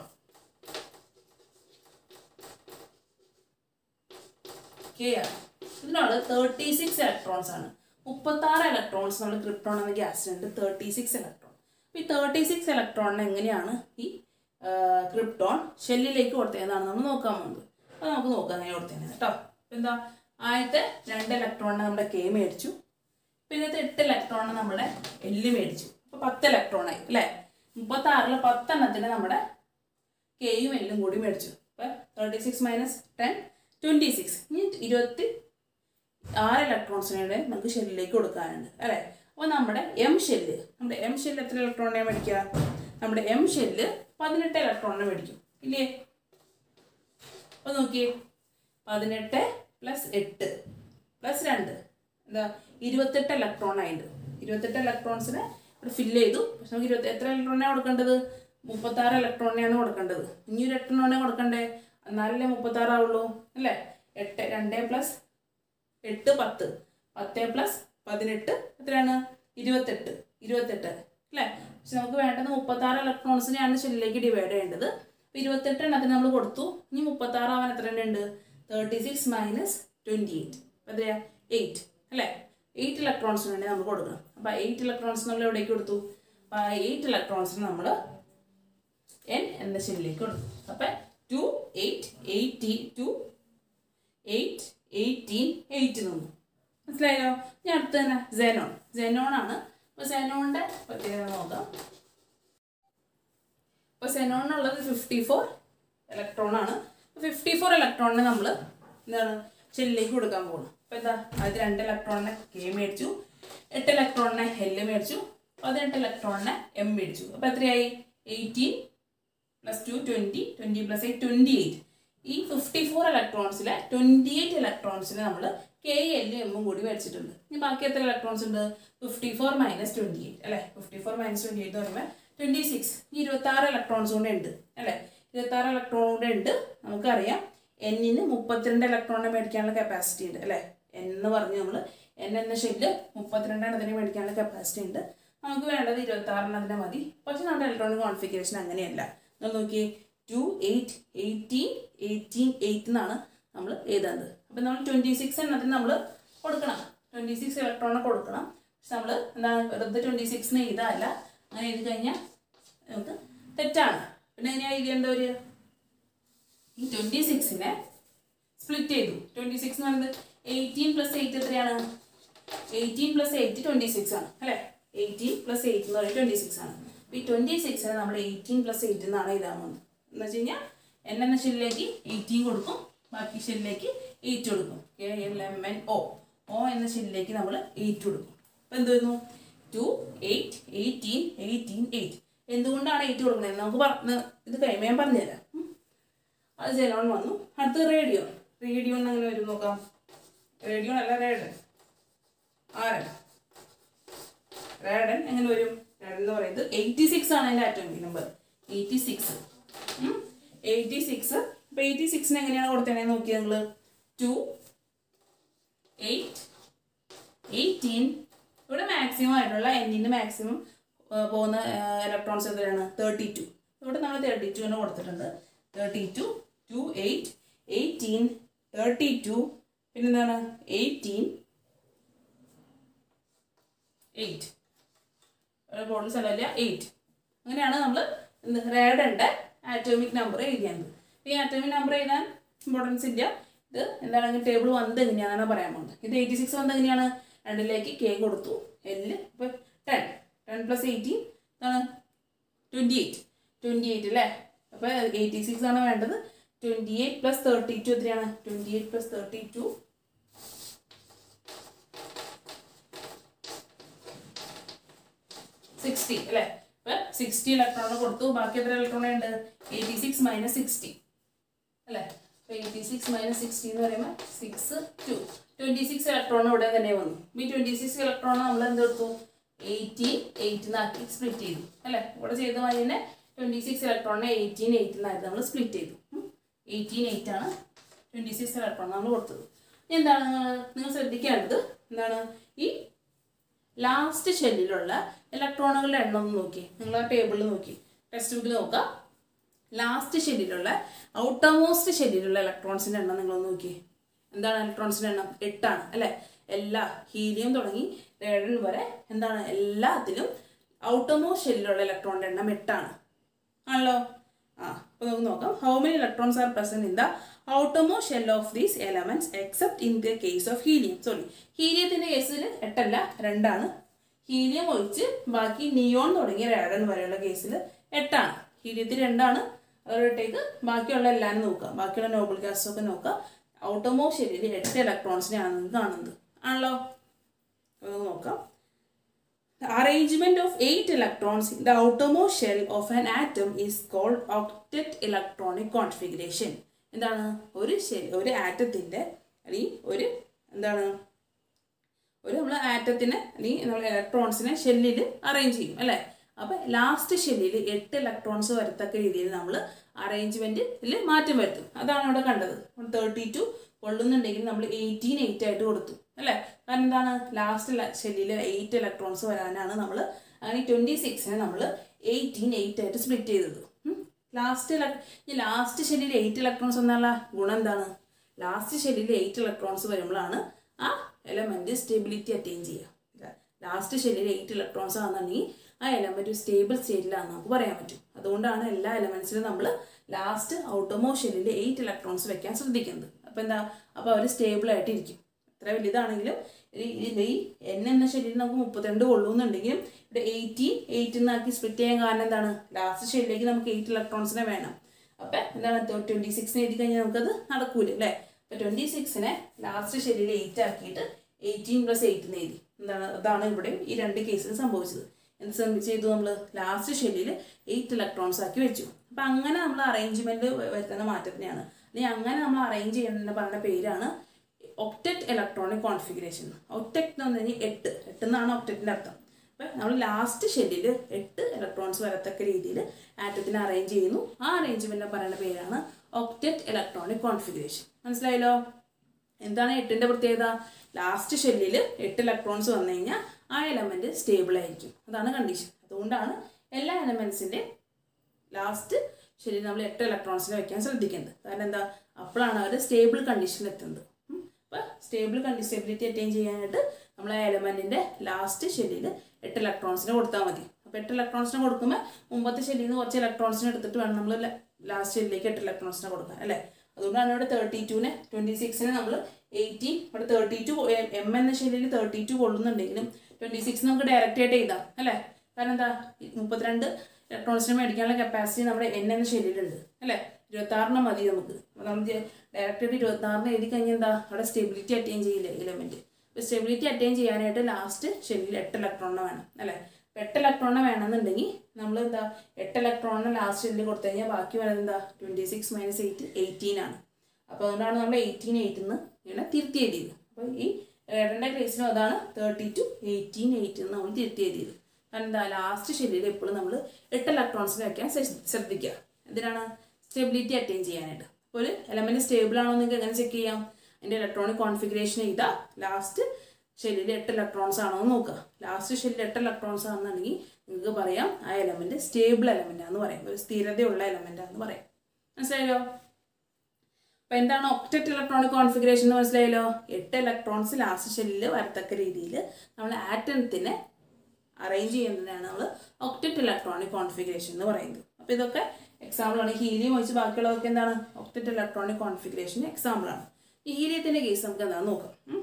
കെ ആണ് ഇതിനുള്ള തേർട്ടി സിക്സ് ഇലക്ട്രോൺസ് ആണ് മുപ്പത്തി ആറ് ഇലക്ട്രോൺസ് നമ്മൾ ക്രിപ്റ്റോൺ എന്ന ഗ്യാസിനുണ്ട് തേർട്ടി സിക്സ് ഇലക്ട്രോൺ അപ്പോൾ ഈ തേർട്ടി സിക്സ് ഇലക്ട്രോണിനെ എങ്ങനെയാണ് ഈ ക്രിപ്റ്റോൺ ഷെല്ലിലേക്ക് കൊടുത്തതെന്നാണ് നമ്മൾ നോക്കാൻ പോകുന്നത് അപ്പോൾ നമുക്ക് നോക്കാം അങ്ങനെ കൊടുത്തത് കേട്ടോ അപ്പോൾ എന്താ ആദ്യത്തെ രണ്ട് ഇലക്ട്രോണിനെ നമ്മുടെ കെ മേടിച്ചു പിന്നത്തെ എട്ട് ഇലക്ട്രോണിനെ നമ്മുടെ എല്ല് മേടിച്ചു അപ്പോൾ പത്ത് ഇലക്ട്രോണായി അല്ലേ മുപ്പത്തി ആറിൽ പത്തെണ്ണത്തിന് നമ്മുടെ കെയും എല്ലും കൂടി മേടിച്ചു അപ്പോൾ thirty six minus ten twenty six ഇനി ഇരുപത്തി ആറ് ഇലക്ട്രോൺസിനെ നമുക്ക് ഷെല്ലിലേക്ക് കൊടുക്കാനുണ്ട് അല്ലേ അപ്പോൾ നമ്മുടെ എം ഷെല്ല് നമ്മുടെ എം ഷെല്ല് എത്ര ഇലക്ട്രോണിനെ മേടിക്കുക നമ്മുടെ എം ഷെല്ല് പതിനെട്ട് ഇലക്ട്രോണിനെ മേടിക്കും ഇല്ലേ അപ്പോൾ നോക്കിയേ പതിനെട്ട് പ്ലസ് എട്ട് പ്ലസ് രണ്ട് എന്താ ഇരുപത്തെട്ട് ഇലക്ട്രോൺ ആയിട്ട് ഇരുപത്തെട്ട് ഇലക്ട്രോൺസിനെ ഇവിടെ ഫില്ല് ചെയ്തു പക്ഷെ നമുക്ക് ഇരുപത്തി എത്ര ഇലക്ട്രോണിനാണ് കൊടുക്കേണ്ടത് മുപ്പത്താറ് ഇലക്ട്രോണിനെയാണ് കൊടുക്കേണ്ടത് ഇനി ഒരു എട്ടെണ്ണോനെ കൊടുക്കണ്ടേ എന്നാലല്ലേ മുപ്പത്താറാവുള്ളൂ അല്ലേ എട്ട് രണ്ട് പ്ലസ് എട്ട് പത്ത് പത്ത് പ്ലസ് പതിനെട്ട് എത്രയാണ് ഇരുപത്തെട്ട് ഇരുപത്തെട്ട് അല്ലേ പക്ഷെ നമുക്ക് വേണ്ടത് മുപ്പത്താറ് ഇലക്ട്രോൺസിനെയാണ് ഷെല്ലിലേക്ക് ഡിവൈഡ് ചെയ്യേണ്ടത് അപ്പോൾ ഇരുപത്തെട്ട് എണ്ണത്തിന് നമ്മൾ കൊടുത്തു ഇനി മുപ്പത്താറ് ആവാൻ എത്ര എണ്ണം ഉണ്ട് thirty six minus twenty eight എത്രയാ എയ്റ്റ് അല്ലേ എയ്റ്റ് ഇലക്ട്രോൺസിന് വേണ്ടി നമ്മൾ കൊടുക്കണം അപ്പോൾ എയ്റ്റ് ഇലക്ട്രോൺസ് നമ്മൾ എവിടേക്ക് കൊടുത്തു അപ്പോൾ ആ എയ്റ്റ് ഇലക്ട്രോൺസിന് നമ്മൾ എൻ എന്ന ഷെല്ലിലേക്ക് കൊടുത്തു അപ്പം two eight eighty two eight eighteen eight നിന്നു മനസ്സിലായല്ലോ ഞാൻ അടുത്ത് തന്നെ സെനോൺ സെനോൺ ആണ് അപ്പോൾ സെനോണിൻ്റെ പ്രത്യേകത നോക്കാം അപ്പോൾ സെനോണിനുള്ളത് ഫിഫ്റ്റി ഫോർ ഇലക്ട്രോൺ ആണ് ഫിഫ്റ്റി ഫോർ ഇലക്ട്രോണിനെ നമ്മൾ എന്താണ് ഷെല്ലിലേക്ക് കൊടുക്കാൻ പോകണം അപ്പോൾ എന്താ അത് രണ്ട് ഇലക്ട്രോണിനെ കെ മേടിച്ചു എട്ട് ഇലക്ട്രോണിനെ എല് മേടിച്ചു പതിനെട്ട് ഇലക്ട്രോണിനെ എം മേടിച്ചു അപ്പോൾ എത്രയായി eighteen plus two twenty twenty plus eight twenty eight ഈ ഫിഫ്റ്റി ഫോർ ഇലക്ട്രോൺസിലെ ട്വൻറ്റി എയ്റ്റ് ഇലക്ട്രോൺസിന് നമ്മൾ കെ എല്ലും എമ്മും കൂടി മേടിച്ചിട്ടുണ്ട് ഇനി ബാക്കി എത്ര ഇലക്ട്രോൺസ് ഉണ്ട് fifty four minus twenty eight അല്ലേ fifty four minus twenty eight എന്ന് പറയുമ്പോൾ ട്വൻറ്റി സിക്സ് ഈ ഇരുപത്താറ് ഇലക്ട്രോൺസ് കൂടെ ഉണ്ട് അല്ലേ ഇരുപത്താറ് ഇലക്ട്രോൺ കൂടെ ഉണ്ട് നമുക്കറിയാം എന്നിന് മുപ്പത്തിരണ്ട് ഇലക്ട്രോണിനെ മേടിക്കാനുള്ള കപ്പാസിറ്റി ഉണ്ട് അല്ലേ N എന്ന് പറഞ്ഞ് നമ്മൾ എൻ എന്ന ഷെല്ല് മുപ്പത്തിരണ്ടെണ്ണത്തിന് മേടിക്കാനുള്ള കപ്പാസിറ്റി ഉണ്ട് നമുക്ക് വേണ്ടത് ഇരുപത്താറെണ്ണത്തിന് മതി പക്ഷെ നമ്മുടെ ഇലക്ട്രോണിക് കോൺഫിഗറേഷൻ അങ്ങനെയല്ല നിങ്ങൾ നോക്കിയേ two eight eighteen eighteen eight എന്നാണ് നമ്മൾ എഴുതുന്നത് അപ്പം നമ്മൾ ട്വൻറ്റി സിക്സ് എണ്ണത്തിന് നമ്മൾ കൊടുക്കണം ട്വൻറ്റി സിക്സ് ഇലക്ട്രോണിനെ കൊടുക്കണം പക്ഷെ നമ്മൾ എന്താണ് വെറുതെ ട്വൻറ്റി സിക്സിന് എഴുതാല്ല അങ്ങനെ എഴുതി കഴിഞ്ഞാൽ നമുക്ക് തെറ്റാണ് പിന്നെ എങ്ങനെയാണ് എഴുതേണ്ട ഒരു ഈ ട്വൻറ്റി സിക്സിനെ സ്പ്ലിറ്റ് ചെയ്തു ട്വൻറ്റി സിക്സ് എന്ന് പറയുന്നത് എയ്റ്റീൻ പ്ലസ് എയ്റ്റ് എത്രയാണ് eighteen plus eight twenty six ആണ് അല്ലേ എയ്റ്റീൻ പ്ലസ് എയ്റ്റ് എന്ന് പറയുന്നത് ട്വൻറ്റി സിക്സ് ആണ് അപ്പോൾ ഈ ട്വൻറ്റി സിക്സിനെ നമ്മൾ എയ്റ്റീൻ പ്ലസ് എയ്റ്റ് എന്നാണ് എഴുതാൻ പോകുന്നത് എന്ന് വെച്ച് കഴിഞ്ഞാൽ എൻ എന്ന ഷെല്ലിലേക്ക് എയ്റ്റീൻ കൊടുക്കും ബാക്കി ഷെല്ലിലേക്ക് എയ്റ്റ് കൊടുക്കും K L M N O O എന്ന ഷെല്ലിലേക്ക് നമ്മൾ എയ്റ്റ് കൊടുക്കും അപ്പോൾ എന്ത് വരുന്നു two eight eighteen eighteen eight എന്തുകൊണ്ടാണ് എയ്റ്റ് കൊടുക്കുന്നത് നമുക്ക് പറഞ്ഞ ഇത് കഴിയുമ്പോൾ ഞാൻ പറഞ്ഞുതരാം ഉം. അത് ജെലോൺ വന്നു അടുത്ത് റേഡിയോ റേഡിയോ അങ്ങനെ വരും നോക്കാം റേഡിയോ അല്ല റേഡൻ ആരൻ റേഡൻ എങ്ങനെ വരും റേഡൻ എന്ന് പറയുന്നത് എയ്റ്റി സിക്സ് ആണ് അതിൻ്റെ atomic number eighty six eighty six ഇപ്പം എയ്റ്റി സിക്സിന് എങ്ങനെയാണ് കൊടുത്തത് നോക്കിയത് നിങ്ങൾ ടു എയ്റ്റ് എയ്റ്റീൻ ഇവിടെ മാക്സിമം ആയിട്ടുള്ള എന്നിൻ്റെ മാക്സിമം പോകുന്ന ഇലക്ട്രോൺസ് എത്രയാണ് തേർട്ടി ടു ഇവിടെ നമ്മൾ തേർട്ടി ടു തന്നെ കൊടുത്തിട്ടുണ്ട് thirty two two eight eighteen thirty two പിന്നെന്താണ് എയ്റ്റീൻ എയ്റ്റ് ഒരു ബോർഡിൽ സ്ഥലമില്ല എയ്റ്റ് അങ്ങനെയാണ് നമ്മൾ റേഡൻ്റെ ആറ്റോമിക് നമ്പർ എഴുതിയത് ഈ ആറ്റോമിക് നമ്പർ എഴുതാൻ ഇമ്പോർട്ടൻസ് ഇല്ല ഇത് എന്താണ് ടേബിൾ വന്നത് എങ്ങനെയാണെന്നാണ് പറയാൻ പോകുന്നത് ഇത് എയ്റ്റി സിക്സ് വന്നത് എങ്ങനെയാണ് രണ്ടിലേക്ക് കെ കൊടുത്തു എല്ല് ഇപ്പോൾ ടെൻ ടെൻ പ്ലസ് എയ്റ്റീൻ എന്താണ് ട്വൻറ്റി എയ്റ്റ് ട്വൻറ്റി എയ്റ്റ് അല്ലേ അപ്പോൾ എയ്റ്റി സിക്സ് ആണ് വേണ്ടത് twenty eight plus thirty two എത്രയാണ് twenty eight plus thirty two sixty അല്ലേ ഇപ്പം സിക്സ്റ്റി ഇലക്ട്രോൺ കൊടുത്തു ബാക്കി എത്ര ഇലക്ട്രോൺ ഉണ്ട് എയ്റ്റി സിക്സ് മൈനസ് സിക്സ്റ്റി അല്ലേ അപ്പോൾ എയ്റ്റി സിക്സ് മൈനസ് സിക്സ്റ്റി എന്ന് പറയുമ്പോൾ six two twenty six electron ഇവിടെ തന്നെ വന്നു ഈ ട്വൻറ്റി സിക്സ് ഇലക്ട്രോൺ നമ്മൾ എന്തെടുത്തു എയ്റ്റീൻ എയ്റ്റിനാക്കി സ്പ്ലിറ്റ് ചെയ്തു അല്ലേ ഇവിടെ ചെയ്ത മാതിരി തന്നെ ട്വൻറ്റി സിക്സ് ഇലക്ട്രോണിനെ എയ്റ്റീൻ എയ്റ്റിനായിട്ട് നമ്മൾ സ്പ്ലിറ്റ് ചെയ്തു എയ്റ്റീൻ എയ്റ്റ് ആണ് ട്വൻറ്റി സിക്സ് ഇലക്ട്രോൺ നമ്മൾ കൊടുത്തത് ഇനി എന്താണ് നിങ്ങൾ ശ്രദ്ധിക്കേണ്ടത് എന്താണ് ഈ ലാസ്റ്റ് ഷെല്ലിലുള്ള ഇലക്ട്രോണുകളുടെ എണ്ണം ഒന്ന് നോക്കി നിങ്ങൾ ആ ടേബിളിൽ നോക്കി ടെക്സ്റ്റ് ബുക്കിൽ നോക്കാം ലാസ്റ്റ് ഷെല്ലിലുള്ള ഔട്ടർമോസ്റ്റ് ഷെല്ലിലുള്ള ഇലക്ട്രോൺസിൻ്റെ എണ്ണം നിങ്ങളൊന്ന് നോക്കി എന്താണ് ഇലക്ട്രോൺസിൻ്റെ എണ്ണം എട്ടാണ് അല്ലേ എല്ലാ ഹീലിയം തുടങ്ങി റേഡൻ വരെ എന്താണ് എല്ലാത്തിലും ഔട്ടർമോസ്റ്റ് ഷെല്ലിലുള്ള ഇലക്ട്രോണിൻ്റെ എണ്ണം എട്ടാണ് ആണല്ലോ ആ അപ്പോൾ നമുക്ക് നോക്കാം how many electrons are present in the outermost shell of these elements except in the case of helium sorry ഹീലിയത്തിന്റെ കേസിൽ എട്ടല്ല രണ്ടാണ് ഹീലിയം ഒഴിച്ച് ബാക്കി നിയോൺ തുടങ്ങിയ റേഡൻ വരെയുള്ള കേസിൽ എട്ടാണ് ഹീലിയത്തിൽ രണ്ടാണ് അതോടൊട്ടേക്ക് ബാക്കിയുള്ള എല്ലാവരും നോക്കുക ബാക്കിയുള്ള നോബിൾ ഗ്യാസ് ഒക്കെ നോക്കുക ഔട്ടർമോസ്റ്റ് ഷെല്ലിൽ എട്ട് ഇലക്ട്രോൺസിനെയാണ് നിങ്ങൾക്ക് കാണുന്നത് ആണല്ലോ അപ്പോൾ നമുക്ക് നോക്കാം The arrangement of eight electrons in the outermost shell of an atom is called octet electronic configuration. എന്താണ് ഒരു ഷെൽ ഒരു ആറ്റത്തിൻ്റെ അല്ലെങ്കിൽ ഒരു എന്താണ് ഒരു നമ്മൾ ആറ്റത്തിനെ അല്ലെങ്കിൽ നമ്മൾ ഇലക്ട്രോൺസിനെ ഷെല്ലിൽ അറേഞ്ച് ചെയ്യും അല്ലേ അപ്പം ലാസ്റ്റ് ഷെല്ലിൽ എട്ട് ഇലക്ട്രോൺസ് വരത്തക്ക രീതിയിൽ നമ്മൾ അറേഞ്ച്മെൻറ്റിൽ മാറ്റം വരുത്തും അതാണ് ഇവിടെ കണ്ടത് തേർട്ടി ടു കൊള്ളുന്നുണ്ടെങ്കിൽ നമ്മൾ എയ്റ്റീൻ എയ്റ്റ് ആയിട്ട് കൊടുത്തു അല്ലേ കാരണം എന്താണ് ലാസ്റ്റ് ഷെല്ലിൽ എയ്റ്റ് ഇലക്ട്രോൺസ് വരാനാണ് നമ്മൾ അങ്ങനെ ട്വൻറ്റി സിക്സിനെ നമ്മൾ എയ്റ്റീൻ എയ്റ്റ് ആയിട്ട് സ്പ്ലിറ്റ് ചെയ്തത് ലാസ്റ്റ് ഈ ലാസ്റ്റ് ഷെല്ലിൽ എയ്റ്റ് ഇലക്ട്രോൺസ് എന്നുള്ള ഗുണം എന്താണ് ലാസ്റ്റ് ഷെല്ലിൽ എയ്റ്റ് ഇലക്ട്രോൺസ് വരുമ്പോഴാണ് ആ എലമെൻറ്റ് സ്റ്റെബിലിറ്റി അറ്റൈൻ ചെയ്യുക ലാസ്റ്റ് ഷെല്ലിൽ എയ്റ്റ് ഇലക്ട്രോൺസ് ആണെന്നുണ്ടെങ്കിൽ ആ എലമെൻറ്റ് സ്റ്റേബിൾ സ്റ്റേറ്റിലാണെന്ന് നമുക്ക് പറയാൻ പറ്റും അതുകൊണ്ടാണ് എല്ലാ എലമെൻസിലും നമ്മൾ ലാസ്റ്റ് ഔട്ടോമോ ഷെല്ലിൽ എയ്റ്റ് ഇലക്ട്രോൺസ് വെക്കാൻ ശ്രദ്ധിക്കുന്നത് അപ്പോൾ എന്താ അപ്പോൾ അവർ സ്റ്റേബിൾ ആയിട്ട് ഇരിക്കും എത്ര വലുതാണെങ്കിലും ഈ- ഈ ഈ എൻ എന്ന ഷെല്ലിൽ നമുക്ക് മുപ്പത്തിരണ്ട് കൊള്ളുന്നുണ്ടെങ്കിലും ഇവിടെ എയ്റ്റീൻ എയ്റ്റ് എന്നാക്കി സ്പ്ലിറ്റ് ചെയ്യാൻ കാരണം എന്താണ് ലാസ്റ്റ് ഷെല്ലിലേക്ക് നമുക്ക് എയ്റ്റ് ഇലക്ട്രോൺസിനെ വേണം അപ്പം എന്താണ് ട്വൻറ്റി സിക്സിന് എഴുതി കഴിഞ്ഞാൽ നമുക്കത് നടക്കൂല അല്ലേ അപ്പം ട്വൻറ്റി സിക്സിനെ ലാസ്റ്റ് ഷെല്ലിൽ എയ്റ്റ് ആക്കിയിട്ട് എയ്റ്റീൻ പ്ലസ് എയ്റ്റ് എഴുതി എന്താണ് അതാണ് ഇവിടെ ഈ രണ്ട് കേസിൽ സംഭവിച്ചത് എന്ത് സംഭവിച്ചു ചെയ്തു നമ്മൾ ലാസ്റ്റ് ഷെല്ലിൽ എയ്റ്റ് ഇലക്ട്രോൺസ് ആക്കി വെച്ചു അപ്പം അങ്ങനെ നമ്മൾ അറേഞ്ച്മെൻറ്റ് വരുത്തുന്ന മാറ്റത്തിനെയാണ് അല്ലെങ്കിൽ അങ്ങനെ നമ്മൾ അറേഞ്ച് ചെയ്യുന്ന പറഞ്ഞ പേരാണ് ഒക്ടറ്റ് ഇലക്ട്രോണിക് കോൺഫിഗറേഷൻ ഒക്ടറ്റ് എന്ന് പറഞ്ഞു കഴിഞ്ഞാൽ എട്ട് എട്ട് എന്നാണ് ഒക്ടറ്റിൻ്റെ അർത്ഥം അപ്പം നമ്മൾ ലാസ്റ്റ് ഷെല്ലിൽ എട്ട് ഇലക്ട്രോൺസ് വരത്തക്ക രീതിയിൽ ആറ്റത്തിനെ അറേഞ്ച് ചെയ്യുന്നു ആ അറേഞ്ച്മെൻറ്റിനെ പറയുന്ന പേരാണ് ഒക്ടറ്റ് ഇലക്ട്രോണിക് കോൺഫിഗറേഷൻ മനസ്സിലായല്ലോ എന്താണ് എട്ടിൻ്റെ പ്രത്യേകത ലാസ്റ്റ് ഷെല്ലിൽ എട്ട് ഇലക്ട്രോൺസ് വന്നു കഴിഞ്ഞാൽ ആ എലമെൻറ്റ് സ്റ്റേബിൾ ആയിരിക്കും അതാണ് കണ്ടീഷൻ അതുകൊണ്ടാണ് എല്ലാ എലമെൻസിൻ്റെ ലാസ്റ്റ് ശരി നമ്മൾ എട്ട് ഇലക്ട്രോൺസിനെ വെക്കാൻ ശ്രദ്ധിക്കുന്നത് കാരണം എന്താ അപ്പോഴാണ് അവർ സ്റ്റേബിൾ കണ്ടീഷനിൽ എത്തുന്നത് അപ്പോൾ സ്റ്റേബിൾ കണ്ടി സ്റ്റെബിലിറ്റി അറ്റൈൻ ചെയ്യാനായിട്ട് നമ്മൾ ആ എലമെൻറ്റിൻ്റെ ലാസ്റ്റ് ഷെല്ലിൽ എട്ട് ഇലക്ട്രോൺസിനെ കൊടുത്താൽ മതി അപ്പോൾ എട്ട് ഇലക്ട്രോൺസിനെ കൊടുക്കുമ്പോൾ മുമ്പത്തെ ഷെല്ലിൽ നിന്ന് കുറച്ച് ഇലക്ട്രോൺസിനെ എടുത്തിട്ട് വേണം നമ്മൾ ലാസ്റ്റ് ഷെല്ലിലേക്ക് എട്ട് ഇലക്ട്രോൺസിനെ കൊടുക്കാൻ അല്ലേ അതുകൊണ്ടാണ് ഇവിടെ തേർട്ടി ടുവിന് ട്വൻറ്റി സിക്സിന് നമ്മൾ എയ്റ്റീൻ ഇവിടെ തേർട്ടി ടു എം എന്ന ഷെല്ലിൽ തേർട്ടി ടു കൊള്ളുന്നുണ്ടെങ്കിലും ട്വൻറ്റി സിക്സ് നമുക്ക് ഡയറക്റ്റ് ആയിട്ട് എഴുതാം അല്ലേ കാരണം എന്താ ഈ മുപ്പത്തിരണ്ട് ഇലക്ട്രോൺസിനെ മേടിക്കാനുള്ള കപ്പാസിറ്റി നമ്മുടെ എൻ എന്ന ഷെല്ലിലുണ്ട് അല്ലേ ഇരുപത്താറിന് മതി നമുക്ക് അപ്പോൾ നമ്മൾ ഡയറക്റ്റ് ആയിട്ട് ഇരുപത്താറിന് എഴുതി കഴിഞ്ഞാൽ എന്താ അവിടെ സ്റ്റെബിലിറ്റി അറ്റൈൻ ചെയ്യില്ല എലമെൻറ്റ് അപ്പോൾ സ്റ്റെബിലിറ്റി അറ്റൈൻ ചെയ്യാനായിട്ട് ലാസ്റ്റ് ഷെല്ലിൽ എട്ട് ഇലക്ട്രോണിനെ വേണം അല്ലേ അപ്പോൾ എട്ട് ഇലക്ട്രോണിനെ വേണമെന്നുണ്ടെങ്കിൽ നമ്മൾ എന്താ എട്ട് ഇലക്ട്രോണിനെ ലാസ്റ്റ് ഷെല്ലിൽ കൊടുത്തു കഴിഞ്ഞാൽ ബാക്കി വരുന്നത് എന്താ twenty six minus eight eighteen ആണ് അപ്പോൾ അതുകൊണ്ടാണ് നമ്മൾ എയ്റ്റീൻ എയ്റ്റിൽ നിന്ന് ഇങ്ങനെ തിരുത്തി എഴുതിയത് അപ്പോൾ ഈ ഏഴൻ്റെ കേസിനും അതാണ് തേർട്ടി ടു എയ്റ്റീൻ എയ്റ്റിൽ നിന്ന് നമ്മൾ തിരുത്തി എഴുതിയത് കാരണം എന്താ ലാസ്റ്റ് ഷെല്ലിൽ എപ്പോഴും നമ്മൾ എട്ട് ഇലക്ട്രോൺസിനെ വയ്ക്കാൻ ശ്രദ്ധ- ശ്രദ്ധിക്കുക എന്തിനാണ് സ്റ്റെബിലിറ്റി അറ്റൈൻ ചെയ്യാനായിട്ട് അപ്പോൾ ഒരു എലമെൻറ്റ് സ്റ്റേബിൾ ആണോ നിങ്ങൾക്ക് എങ്ങനെ ചെക്ക് ചെയ്യാം അതിൻ്റെ ഇലക്ട്രോണിക് കോൺഫിഗറേഷൻ ചെയ്താൽ ലാസ്റ്റ് ഷെല്ലിൽ എട്ട് ഇലക്ട്രോൺസ് ആണോ എന്ന് നോക്കുക ലാസ്റ്റ് ഷെല്ലിൽ എട്ട് ഇലക്ട്രോൺസ് ആണെന്നുണ്ടെങ്കിൽ നിങ്ങൾക്ക് പറയാം ആ എലമെൻറ്റ് സ്റ്റേബിൾ എലമെൻ്റ് ആണെന്ന് പറയാം ഒരു സ്ഥിരതയുള്ള എലമെൻ്റ് ആണെന്ന് പറയാം മനസ്സിലായല്ലോ അപ്പോൾ എന്താണ് ഒക്ടറ്റ് ഇലക്ട്രോണിക് കോൺഫിഗറേഷൻ എന്ന് മനസ്സിലായല്ലോ എട്ട് ഇലക്ട്രോൺസ് ലാസ്റ്റ് ഷെല്ലിൽ വരത്തക്ക രീതിയിൽ നമ്മൾ ആറ്റത്തിനെ അറേഞ്ച് ചെയ്യുന്നതിനാണ് നമ്മൾ ഒക്ടറ്റ് ഇലക്ട്രോണിക് കോൺഫിഗറേഷൻ എന്ന് പറയുന്നത് അപ്പോൾ ഇതൊക്കെ എക്സാമ്പിളാണ് ഹീലിയം ഒഴിച്ച് ബാക്കിയുള്ളതൊക്കെ എന്താണ് ഒക്ടറ്റ് ഇലക്ട്രോണിക് കോൺഫിഗറേഷൻ എക്സാമ്പിളാണ് ഈ ഹീലിയത്തിൻ്റെ കേസ് നമുക്ക് എന്താണ് നോക്കാം ഉം.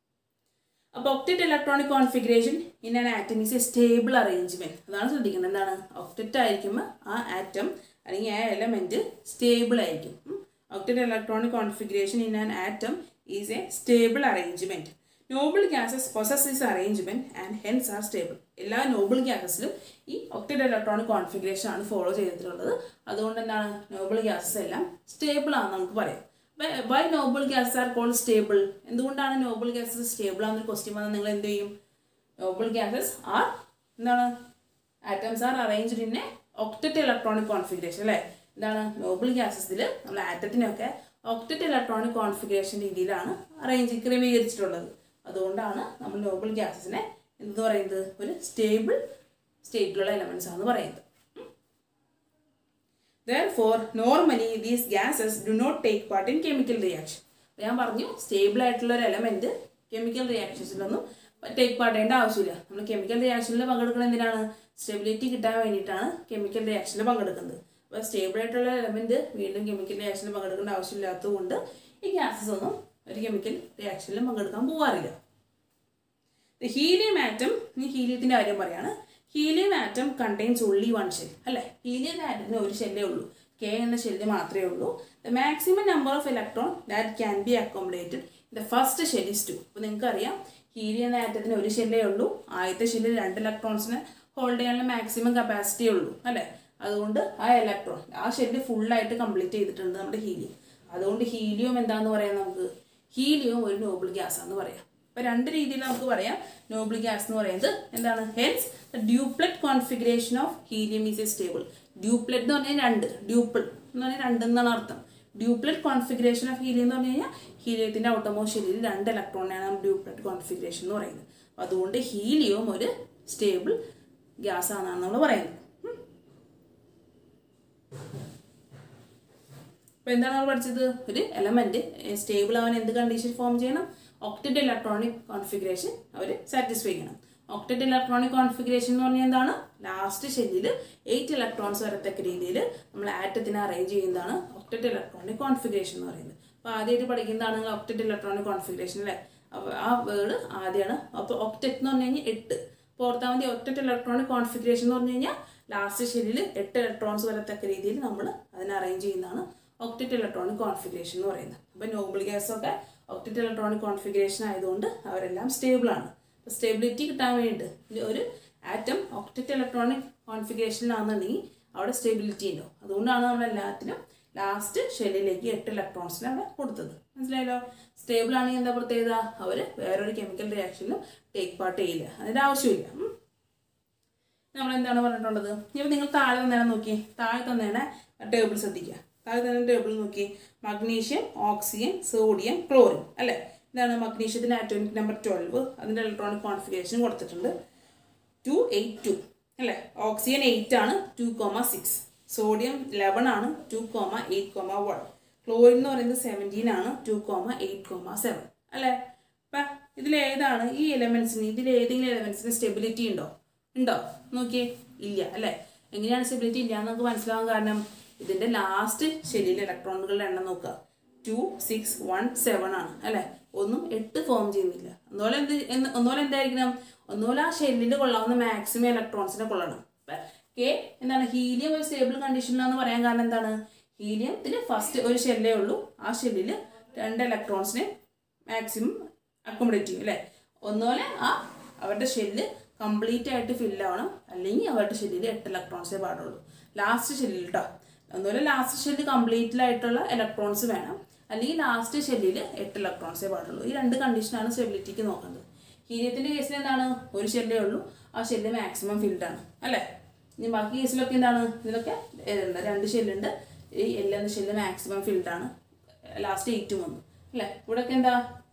അപ്പോൾ octet electronic configuration in an atom is a stable arrangement അതാണ് ശ്രദ്ധിക്കുന്നത് എന്താണ് ഒക്ടറ്റ് ആയിരിക്കുമ്പോൾ ആ ആറ്റം അല്ലെങ്കിൽ ആ എലമെന്റ് സ്റ്റേബിൾ ആയിരിക്കും octet electronic configuration in an atom is a stable arrangement noble gases possess this arrangement and hence are stable എല്ലാ നോബിൾ ഗ്യാസസിലും ഈ ഒക്ടറ്റ് ഇലക്ട്രോണിക് കോൺഫിഗറേഷൻ ആണ് ഫോളോ ചെയ്തിട്ടുള്ളത് അതുകൊണ്ട് എന്താണ് നോബിൾ ഗ്യാസസ് എല്ലാം സ്റ്റേബിൾ ആണെന്ന് നമുക്ക് പറയാം by noble gas are called stable എന്തുകൊണ്ടാണ് നോബിൾ ഗ്യാസസ് സ്റ്റേബിൾ ആണെന്നൊരു ക്വസ്റ്റ്യൻ വന്നാൽ നിങ്ങൾ എന്ത് ചെയ്യും നോബിൾ ഗ്യാസസ് ആർ എന്താണ് atoms are arranged in a octet electronic configuration അല്ലേ എന്താണ് നോബിൾ ഗ്യാസസിൽ നമ്മൾ ആറ്റത്തിനൊക്കെ ഒക്ടറ്റ് ഇലക്ട്രോണിക് കോൺഫിഗറേഷൻ രീതിയിലാണ് അറേഞ്ച് ക്രമീകരിച്ചിട്ടുള്ളത് അതുകൊണ്ടാണ് നമ്മൾ നോബിൾ ഗ്യാസസിനെ എന്ത് പറയുന്നത് ഒരു സ്റ്റേബിൾ സ്റ്റേറ്റിലുള്ള എലമെൻസ് ആണെന്ന് പറയുന്നത് Therefore, normally these gases do not take part in chemical reaction. അപ്പോൾ ഞാൻ പറഞ്ഞു സ്റ്റേബിൾ ആയിട്ടുള്ള ഒരു എലമെന്റ് കെമിക്കൽ റിയാക്ഷൻസിലൊന്നും ടേക്ക് പാർട്ട് ചെയ്യേണ്ട ആവശ്യമില്ല നമ്മൾ കെമിക്കൽ റിയാക്ഷനിൽ പങ്കെടുക്കുന്നത് എന്തിനാണ് സ്റ്റെബിലിറ്റി കിട്ടാൻ വേണ്ടിയിട്ടാണ് കെമിക്കൽ റിയാക്ഷനിൽ പങ്കെടുക്കുന്നത് അപ്പോൾ സ്റ്റേബിൾ ആയിട്ടുള്ള എലമെന്റ് വീണ്ടും കെമിക്കൽ റിയാക്ഷനിൽ പങ്കെടുക്കേണ്ട ആവശ്യമില്ലാത്തതുകൊണ്ട് ഈ ഗ്യാസസ് ഒന്നും ഒരു കെമിക്കൽ റിയാക്ഷനിൽ പങ്കെടുക്കാൻ പോകാറില്ല The helium atom ഈ ഹീലിയത്തിൻ്റെ കാര്യം പറയാണ് helium atom contains only one shell അല്ലേ ഹീലിയം ആറ്റത്തിന് ഒരു ഷെല്ലേ ഉള്ളൂ കെ എന്ന ഷെല്ല് മാത്രമേ ഉള്ളൂ the maximum number of electron that can be accommodated the first shell is two അപ്പോൾ നിങ്ങൾക്ക് അറിയാം ഹീലിയം എന്ന ആറ്റത്തിന് ഒരു ഷെല്ലേ ഉള്ളൂ ആദ്യത്തെ ഷെല്ലിൽ രണ്ട് ഇലക്ട്രോൺസിനെ ഹോൾഡ് ചെയ്യാനുള്ള മാക്സിമം കപ്പാസിറ്റി ഉള്ളൂ അല്ലേ അതുകൊണ്ട് ആ ഇലക്ട്രോൺ ആ ഷെല്ല് ഫുള്ളായിട്ട് കംപ്ലീറ്റ് ചെയ്തിട്ടുണ്ട് നമ്മുടെ ഹീലിയം അതുകൊണ്ട് ഹീലിയം എന്താന്ന് പറയാം നമുക്ക് ഹീലിയം ഒരു നോബിൾ ഗ്യാസ് ആണെന്ന് പറയാം അപ്പോൾ രണ്ട് രീതിയിൽ നമുക്ക് പറയാം നോബിൾ ഗ്യാസ് എന്ന് പറയുന്നത് എന്താണ് hence the duplet configuration of helium is a stable duplet എന്ന് പറഞ്ഞാൽ രണ്ട് ഡ്യൂപ്പിൾ എന്ന് പറഞ്ഞാൽ രണ്ട് എന്നാണ് അർത്ഥം ഡ്യൂപ്ലറ്റ് കോൺഫിഗറേഷൻ ഓഫ് ഹീലിയം എന്ന് പറഞ്ഞു കഴിഞ്ഞാൽ ഹീലിയത്തിൻ്റെ ഔട്ടമോ ഷെല്ലിൽ രണ്ട് ഇലക്ട്രോണിനാണ് ഡ്യൂപ്ലറ്റ് കോൺഫിഗറേഷൻ എന്ന് പറയുന്നത് അപ്പോൾ അതുകൊണ്ട് ഹീലിയവും ഒരു സ്റ്റേബിൾ ഗ്യാസ് ആണെന്നാണ് നമ്മൾ പറയുന്നത് അപ്പോൾ എന്താണ് നമ്മൾ പഠിച്ചത് ഒരു എലമെന്റ് സ്റ്റേബിൾ ആവാൻ എന്ത് കണ്ടീഷൻ ഫോം ചെയ്യണം ഒക്ടറ്റ് ഇലക്ട്രോണിക് കോൺഫിഗറേഷൻ അവർ സാറ്റിസ്ഫൈ ചെയ്യണം ഒക്ടറ്റ് ഇലക്ട്രോണിക് കോൺഫിഗറേഷൻ എന്ന് പറഞ്ഞാൽ എന്താണ് ലാസ്റ്റ് ഷെല്ലിൽ എയ്റ്റ് ഇലക്ട്രോൺസ് വരത്തക്ക രീതിയിൽ നമ്മൾ ആറ്റത്തിനെ അറേഞ്ച് ചെയ്യുന്നതാണ് ഒക്ടറ്റ് ഇലക്ട്രോണിക് കോൺഫിഗറേഷൻ എന്ന് പറയുന്നത് അപ്പോൾ ആദ്യമായിട്ട് പഠിക്കുന്നതാണ് ഒക്ടറ്റ് ഇലക്ട്രോണിക് കോൺഫിഗറേഷൻ അല്ലേ അപ്പോൾ ആ വേർഡ് ആദ്യമാണ് അപ്പോൾ ഒക്ടറ്റ് എന്ന് പറഞ്ഞു കഴിഞ്ഞാൽ എട്ട് അപ്പോൾ ഓർത്താൽ മതി ഒക്ടറ്റ് ഇലക്ട്രോണിക് കോൺഫിഗറേഷൻ എന്ന് പറഞ്ഞു കഴിഞ്ഞാൽ ലാസ്റ്റ് ഷെല്ലിൽ എട്ട് ഇലക്ട്രോൺസ് വരത്തക്ക രീതിയിൽ നമ്മൾ അതിനെ അറേഞ്ച് ചെയ്യുന്നതാണ് ഒക്ടറ്റ് ഇലക്ട്രോണിക് കോൺഫിഗറേഷൻ എന്ന് പറയുന്നത് അപ്പോൾ നോബിൾ ഗ്യാസ് ഒക്കെ ഒക്ടറ്റ് ഇലക്ട്രോണിക് കോൺഫിഗറേഷൻ ആയതുകൊണ്ട് അവരെല്ലാം സ്റ്റേബിൾ ആണ് അപ്പോൾ സ്റ്റെബിലിറ്റി കിട്ടാൻ വേണ്ടിയിട്ട് ഒരു ആറ്റം ഒക്ടറ്റ് ഇലക്ട്രോണിക് കോൺഫിഗറേഷനിലാണെന്നുണ്ടെങ്കിൽ അവിടെ സ്റ്റെബിലിറ്റി ഉണ്ടോ അതുകൊണ്ടാണ് നമ്മൾ എല്ലാത്തിനും ലാസ്റ്റ് ഷെല്ലിലേക്ക് എട്ട് ഇലക്ട്രോൺസിനെ അവിടെ കൊടുത്തത് മനസ്സിലായല്ലോ സ്റ്റേബിൾ ആണെങ്കിൽ എന്താ പ്രത്യേകത അവർ വേറൊരു കെമിക്കൽ റിയാക്ഷനിലും ടേക്ക് പാർട്ട് ചെയ്യില്ല അതിൻ്റെ ആവശ്യമില്ല ഉം. നമ്മൾ എന്താണ് പറഞ്ഞിട്ടുള്ളത് ഇപ്പം നിങ്ങൾ താഴെ തന്നേനെ നോക്കി താഴെ തന്നേനെ ടേബിൾ ശ്രദ്ധിക്കുക താഴെ തന്നെ ടേബിൾ നോക്കി മഗ്നീഷ്യം ഓക്സിജൻ സോഡിയം ക്ലോറിൻ അല്ലേ ഇതാണ് മഗ്നീഷ്യത്തിന് ആറ്റോമിക് നമ്പർ ട്വൽവ് അതിൻ്റെ ഇലക്ട്രോണിക് കോൺഫിഗറേഷൻ കൊടുത്തിട്ടുണ്ട് ടു എയ്റ്റ് ടു അല്ലേ ഓക്സിജൻ എയ്റ്റ് ആണ് two comma six sodium eleven ആണ് two comma eight comma one chlorine എന്ന് പറയുന്നത് സെവൻറ്റീൻ ആണ് two comma eight comma seven അല്ലേ അപ്പം ഇതിലേതാണ് ഈ എലമെൻസിന് ഇതിൽ ഏതെങ്കിലും എലമെൻസിന് സ്റ്റെബിലിറ്റി ഉണ്ടോ ഉണ്ടോ നോക്കിയേ ഇല്ല അല്ലേ എങ്ങനെയാണ് സ്റ്റെബിലിറ്റി ഇല്ല എന്ന് നമുക്ക് മനസ്സിലാവാൻ കാരണം ഇതിന്റെ ലാസ്റ്റ് ഷെല്ലിലെ ഇലക്ട്രോണുകളുടെ എണ്ണം നോക്കുക ടു സിക്സ് വൺ സെവൻ ആണ് അല്ലേ ഒന്നും എട്ട് ഫോം ചെയ്യുന്നില്ല ഒന്നുപോലെ എന്ത് എന്ന് ഒന്നുപോലെ എന്തായിരിക്കണം ഒന്നുപോലെ ആ ഷെല്ലിൽ കൊള്ളാവുന്ന മാക്സിമം ഇലക്ട്രോൺസിനെ കൊള്ളണം കെ എന്താണ് ഹീലിയം ഒരു സ്റ്റേബിൾ കണ്ടീഷനിലാന്ന് പറയാൻ കാരണം എന്താണ് ഹീലിയത്തിൽ ഫസ്റ്റ് ഒരു ഷെല്ലേ ഉള്ളൂ ആ ഷെല്ലിൽ രണ്ട് ഇലക്ട്രോൺസിനെ മാക്സിമം അക്കോമഡേറ്റ് ചെയ്യും അല്ലേ ഒന്നുപോലെ ആ അവരുടെ ഷെല്ല് കംപ്ലീറ്റ് ആയിട്ട് ഫില്ല് ആവണം അല്ലെങ്കിൽ അവരുടെ ഷെല്ലിൽ എട്ട് ഇലക്ട്രോൺസേ പാടുള്ളൂ ലാസ്റ്റ് ഷെല്ലിൽ കേട്ടോ ഒന്നുപോലെ ലാസ്റ്റ് ഷെല്ല് കംപ്ലീറ്റിലായിട്ടുള്ള ഇലക്ട്രോൺസ് വേണം അല്ലെങ്കിൽ ലാസ്റ്റ് ഷെല്ലിൽ എട്ട് ഇലക്ട്രോൺസേ പാടുള്ളൂ ഈ രണ്ട് കണ്ടീഷനാണ് സ്റ്റെബിലിറ്റിക്ക് നോക്കുന്നത് ഹീലിയത്തിൻ്റെ കേസിൽ എന്താണ് ഒരു ഷെല്ലേ ഉള്ളൂ ആ ഷെല്ല് മാക്സിമം ഫിൽഡ് ആണ് അല്ലേ ഇനി ബാക്കി കേസിലൊക്കെ എന്താണ് ഇതിലൊക്കെ ഏതുണ്ട് രണ്ട് ഷെല്ലുണ്ട് ഈ എൽ എന്ന ഷെല്ല് മാക്സിമം ഫിൽഡ് ആണ് ലാസ്റ്റ് എയ്റ്റും വന്നു അല്ലേ ഇവിടെയൊക്കെ എന്താ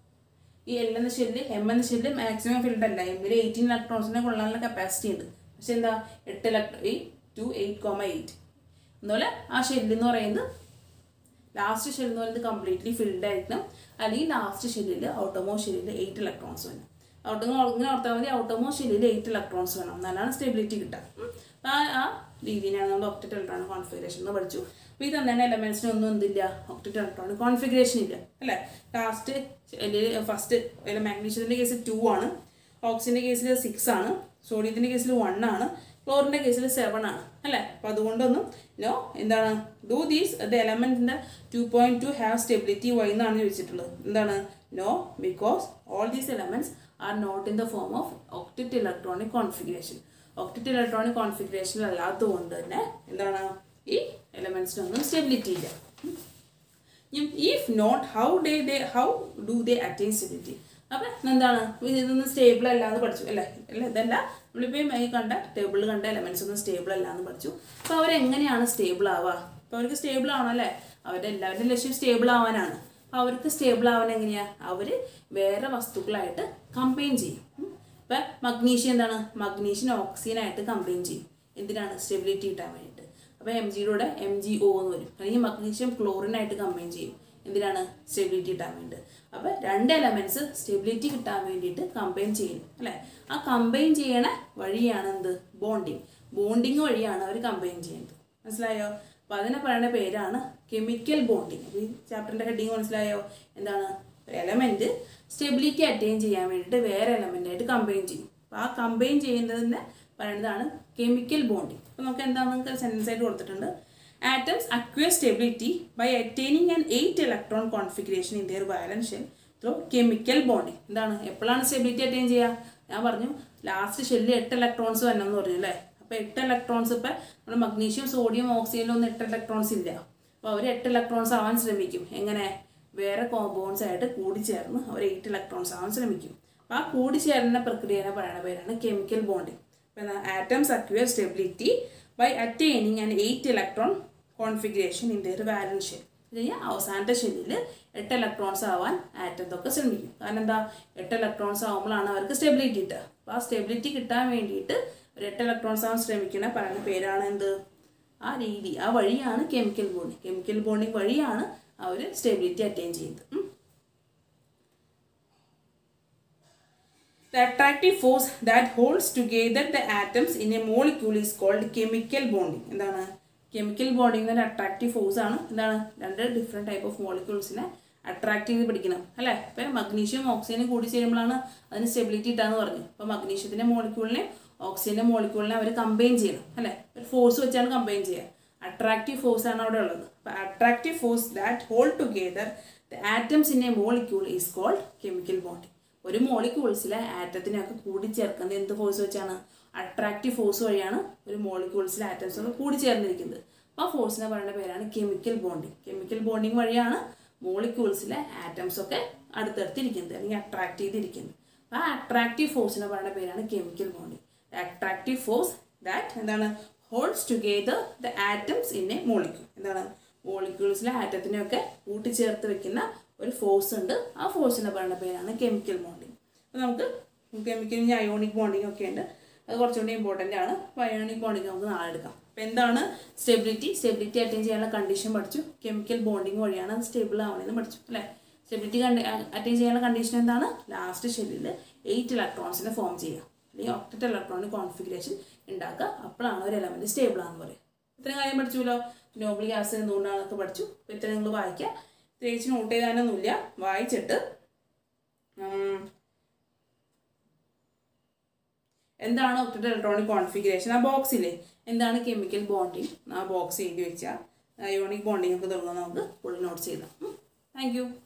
ഈ എൽ എന്ന ഷെല്ല് എം എന്ന ഷെല്ല് മാക്സിമം ഫിൽഡ് അല്ല എമ്മിൽ എയ്റ്റീൻ ഇലക്ട്രോൺസിനെ കൊള്ളാനുള്ള കപ്പാസിറ്റി ഉണ്ട് പക്ഷെ എന്താ എട്ട് ഇലക്ട്രോ ഈ ടു എയ്റ്റ് കോമ എയ്റ്റ് അതുപോലെ ആ ഷെല്ല് എന്ന് പറയുന്നത് ലാസ്റ്റ് ഷെൽ എന്ന് പറയുന്നത് കംപ്ലീറ്റ്ലി ഫിൽഡ് ആയിരിക്കണം അല്ലെങ്കിൽ ലാസ്റ്റ് ഷെല്ലിൽ ഔട്ടോമോ ഷെല്ലിൽ എയ്റ്റ് ഇലക്ട്രോൺസ് വേണം ഔട്ടമോ ഇങ്ങനെ ഓർത്താൽ മതി ഔട്ടോമോ ഷെല്ലിൽ എയ്റ്റ് ഇലക്ട്രോൺസ് വേണം എന്നാലാണ് സ്റ്റെബിലിറ്റി കിട്ടുക ഉം. അപ്പൊ ആ ആ രീതിയിലാണ് നമ്മൾ ഒക്ടറ്റ് ഇലക്ട്രോണിക് കോൺഫിഗറേഷൻ എന്ന് പഠിച്ചു അപ്പോൾ ഈ തന്നെ എലമെന്റ്സിന് ഒന്നും എന്തില്ല ഒക്ടറ്റ് ഇലക്ട്രോണിക് കോൺഫിഗറേഷൻ ഇല്ല അല്ലേ ലാസ്റ്റ് ഫസ്റ്റ് മാഗ്നീഷ്യത്തിൻ്റെ കേസിൽ ടു ആണ് ഓക്സിജൻ്റെ കേസിൽ സിക്സ് ആണ് സോഡിയത്തിൻ്റെ കേസിൽ വൺ ആണ് ക്ലോറിൻ്റെ കേസിൽ സെവൻ ആണ് അല്ലേ അപ്പോൾ അതുകൊണ്ടൊന്നും നോ എന്താണ് ഡു ദീസ് ദ എലമെൻറ്റിൻ്റെ to point to have stability why എന്നാണ് ചോദിച്ചിട്ടുള്ളത് എന്താണ് no because all these elements are not in the form of octet electronic configuration octet electronic configuration അല്ലാത്തതുകൊണ്ട് തന്നെ എന്താണ് ഈ എലമെൻറ്റ്സിനൊന്നും സ്റ്റെബിലിറ്റി ഇല്ല if not how day they how do they attain stability അപ്പം എന്താണ് ഇതൊന്നും സ്റ്റേബിൾ അല്ല എന്ന് പഠിച്ചു അല്ലേ അല്ല ഇതല്ല നമ്മളിപ്പോൾ ഈ കണ്ട ടേബിളിൽ കണ്ട എലമെൻറ്റ്സ് ഒന്നും സ്റ്റേബിൾ അല്ല എന്ന് പഠിച്ചു അപ്പോൾ അവരെങ്ങനെയാണ് സ്റ്റേബിൾ ആവുക അപ്പോൾ അവർക്ക് സ്റ്റേബിൾ ആവണം അല്ലേ അവരുടെ എല്ലാവരുടെയും ലക്ഷ്യം സ്റ്റേബിൾ ആവാനാണ് അപ്പോൾ അവർക്ക് സ്റ്റേബിൾ ആവാൻ എങ്ങനെയാണ് അവർ വേറെ വസ്തുക്കളായിട്ട് കമ്പൈൻ ചെയ്യും ഉം. ഇപ്പം മഗ്നീഷ്യം എന്താണ് മഗ്നീഷ്യൻ ഓക്സിജനായിട്ട് കമ്പൈൻ ചെയ്യും എന്തിനാണ് സ്റ്റെബിലിറ്റി കിട്ടാൻ വേണ്ടിയിട്ട് അപ്പോൾ എം ജിയുടെ എം ജി ഒ എന്ന് വരും അല്ലെങ്കിൽ മഗ്നീഷ്യം ക്ലോറിനായിട്ട് കമ്പൈൻ ചെയ്യും എന്തിനാണ് സ്റ്റെബിലിറ്റി കിട്ടാൻ വേണ്ടി അപ്പോൾ രണ്ട് എലമെൻറ്റ്സ് സ്റ്റെബിലിറ്റി കിട്ടാൻ വേണ്ടിയിട്ട് കമ്പൈൻ ചെയ്യും അല്ലേ ആ കമ്പൈൻ ചെയ്യണ വഴിയാണ് എന്ത് ബോണ്ടിങ് ബോണ്ടിങ് വഴിയാണ് അവർ കമ്പൈൻ ചെയ്യുന്നത് മനസ്സിലായോ അപ്പോൾ അതിനെ പറയുന്ന പേരാണ് കെമിക്കൽ ബോണ്ടിങ് അപ്പോൾ ഈ ചാപ്റ്ററിൻ്റെ ഹെഡിങ് മനസ്സിലായോ എന്താണ് ഒരു എലമെൻറ്റ് സ്റ്റെബിലിറ്റി അറ്റൈൻ ചെയ്യാൻ വേണ്ടിയിട്ട് വേറെ എലമെൻ്റായിട്ട് കമ്പൈൻ ചെയ്യും അപ്പോൾ ആ കമ്പൈൻ ചെയ്യുന്നതിനെ പറയുന്നതാണ് കെമിക്കൽ ബോണ്ടിങ് അപ്പോൾ നമുക്ക് എന്താണ് നിങ്ങൾക്ക് സെൻറ്റൻസ് ആയിട്ട് കൊടുത്തിട്ടുണ്ട് atoms acquire stability by attaining an eight electron configuration in their valence shell through chemical bonding എന്താണ് എപ്പോഴാണ് സ്റ്റെബിലിറ്റി അറ്റൈൻ ചെയ്യുക ഞാൻ പറഞ്ഞു ലാസ്റ്റ് ഷെല്ലിൽ എട്ട് ഇലക്ട്രോൺസ് വരണം എന്ന് പറഞ്ഞു അല്ലേ അപ്പോൾ എട്ട് ഇലക്ട്രോൺസ് ഇപ്പം നമ്മുടെ മഗ്നീഷ്യം സോഡിയം ഓക്സിജനിലൊന്നും എട്ട് ഇലക്ട്രോൺസ് ഇല്ല അപ്പോൾ അവർ എട്ട് ഇലക്ട്രോൺസ് ആവാൻ ശ്രമിക്കും എങ്ങനെ വേറെ കോമ്പൗണ്ട്സ് ആയിട്ട് കൂടിച്ചേർന്ന് അവർ എയ്റ്റ് ഇലക്ട്രോൺസ് ആവാൻ ശ്രമിക്കും അപ്പോൾ ആ കൂടിച്ചേരുന്ന പ്രക്രിയനെ പറയുന്ന പേരാണ് കെമിക്കൽ ബോണ്ടിങ് അപ്പോൾ atoms acquire stability by attaining an eight electron configuration in their valence shell കഴിഞ്ഞാൽ അവസാനത്തെ ഷെല്ലിൽ എട്ട് ഇലക്ട്രോൺസ് ആവാൻ ആറ്റത്തൊക്കെ ശ്രമിക്കും കാരണം എന്താ എട്ട് ഇലക്ട്രോൺസ് ആകുമ്പോഴാണ് അവർക്ക് സ്റ്റെബിലിറ്റി കിട്ടുക അപ്പോൾ ആ സ്റ്റെബിലിറ്റി കിട്ടാൻ വേണ്ടിയിട്ട് ഒരു എട്ട് ഇലക്ട്രോൺസ് ആവാൻ ശ്രമിക്കുന്ന പറയുന്ന പേരാണ് എന്ത് ആ രീതി ആ വഴിയാണ് കെമിക്കൽ ബോണ്ടിങ് കെമിക്കൽ ബോണ്ടിങ് വഴിയാണ് അവർ സ്റ്റെബിലിറ്റി അറ്റൈൻ ചെയ്യുന്നത് ഉം. The attractive force that holds together the atoms in a molecule is called chemical bonding. എന്താണ് കെമിക്കൽ ബോണ്ടിങ് ഒരു അട്രാക്റ്റീവ് ഫോഴ്സ് ആണ് എന്താണ് രണ്ട് ഡിഫറെൻറ്റ് ടൈപ്പ് ഓഫ് മോളിക്യൂൾസിനെ അട്രാക്ട് ചെയ്ത് പിടിക്കണം അല്ലേ ഇപ്പം മഗ്നീഷ്യം ഓക്സിജനും കൂടി ചേരുമ്പോഴാണ് അതിന് സ്റ്റെബിലിറ്റി കിട്ടാന്ന് പറഞ്ഞു അപ്പോൾ മഗ്നീഷ്യത്തിൻ്റെ മോളിക്യൂളിനെ ഓക്സിജൻ്റെ മോളിക്യൂളിനെ അവർ കമ്പൈൻ ചെയ്യണം അല്ലേ ഒരു ഫോഴ്സ് വെച്ചാണ് കമ്പൈൻ ചെയ്യുക അട്രാക്റ്റീവ് ഫോഴ്സ് ആണ് അവിടെ ഉള്ളത് അപ്പോൾ attractive force that hold together the atoms in a molecule is called chemical bonding ഒരു മോളിക്യൂൾസിലെ ആറ്റത്തിനെയൊക്കെ കൂടിച്ചേർക്കുന്നത് എന്ത് ഫോഴ്സ് വെച്ചാണ് അട്രാക്റ്റീവ് ഫോഴ്സ് വഴിയാണ് ഒരു മോളിക്യൂൾസിലെ ആറ്റംസ് ഒക്കെ കൂടിച്ചേർന്നിരിക്കുന്നത് അപ്പോൾ ആ ഫോഴ്സിനെ പറയുന്ന പേരാണ് കെമിക്കൽ ബോണ്ടിങ് കെമിക്കൽ ബോണ്ടിങ് വഴിയാണ് മോളിക്യൂൾസിലെ ആറ്റംസ് ഒക്കെ അടുത്തടുത്തിരിക്കുന്നത് അല്ലെങ്കിൽ അട്രാക്ട് ചെയ്തിരിക്കുന്നത് അപ്പോൾ ആ അട്രാക്റ്റീവ് ഫോഴ്സിനെ പറയുന്ന പേരാണ് chemical bonding attractive force that എന്താണ് holds together the atoms in a molecule എന്താണ് മോളിക്യൂൾസിലെ ആറ്റത്തിനെയൊക്കെ കൂട്ടിച്ചേർത്ത് വെക്കുന്ന ഒരു ഫോഴ്സ് ഉണ്ട് ആ ഫോഴ്സിനെ പറയുന്ന പേരാണ് കെമിക്കൽ ബോണ്ടിങ് അപ്പോൾ നമുക്ക് കെമിക്കൽ അയോണിക് ബോണ്ടിങ് ഒക്കെ ഉണ്ട് അത് കുറച്ചുകൂടി ഇമ്പോർട്ടൻ്റ് ആണ് അപ്പോൾ അയോണിക് ബോണ്ടിങ് നമുക്ക് നാളെ എടുക്കാം അപ്പോൾ എന്താണ് സ്റ്റെബിലിറ്റി സ്റ്റെബിലിറ്റി അറ്റൈൻ ചെയ്യാനുള്ള കണ്ടീഷൻ പഠിച്ചു കെമിക്കൽ ബോണ്ടിങ് വഴിയാണ് അത് സ്റ്റേബിൾ ആവണമെന്ന് പഠിച്ചു അല്ലേ സ്റ്റെബിലിറ്റി അറ്റൈൻ ചെയ്യാനുള്ള കണ്ടീഷൻ എന്താണ് ലാസ്റ്റ് ഷെല്ലിൽ എയ്റ്റ് ഇലക്ട്രോൺസിനെ ഫോം ചെയ്യുക അല്ലെങ്കിൽ ഒക്ടറ്റ് ഇലക്ട്രോണിക് കോൺഫിഗറേഷൻ ഉണ്ടാക്കുക അപ്പോഴാണ് ഒരു എലമെൻറ്റ് സ്റ്റേബിൾ ആണെന്ന് പറയും ഇത്രയും കാര്യം പഠിച്ചുല്ലോ നോബിൾ ഗ്യാസ് എന്തുകൊണ്ടാണെന്നൊക്കെ പഠിച്ചു അപ്പോൾ ഇത്രയും നിങ്ങൾ വായിക്കുക പ്രത്യേകിച്ച് നോട്ട് ചെയ്താനൊന്നുമില്ല വായിച്ചിട്ട് ഉം, എന്താണ് ഒക്ടറ്റ് ഇലക്ട്രോണിക് കോൺഫിഗറേഷൻ ആ ബോക്സിലെ എന്താണ് കെമിക്കൽ ബോണ്ടിങ് ആ ബോക്സ് എഴുതി വെച്ചാൽ അയോണിക് ബോണ്ടിങ് ഒക്കെ തുടങ്ങുന്ന നമുക്ക് ഫുൾ നോട്ട്സ് ചെയ്താം താങ്ക് യു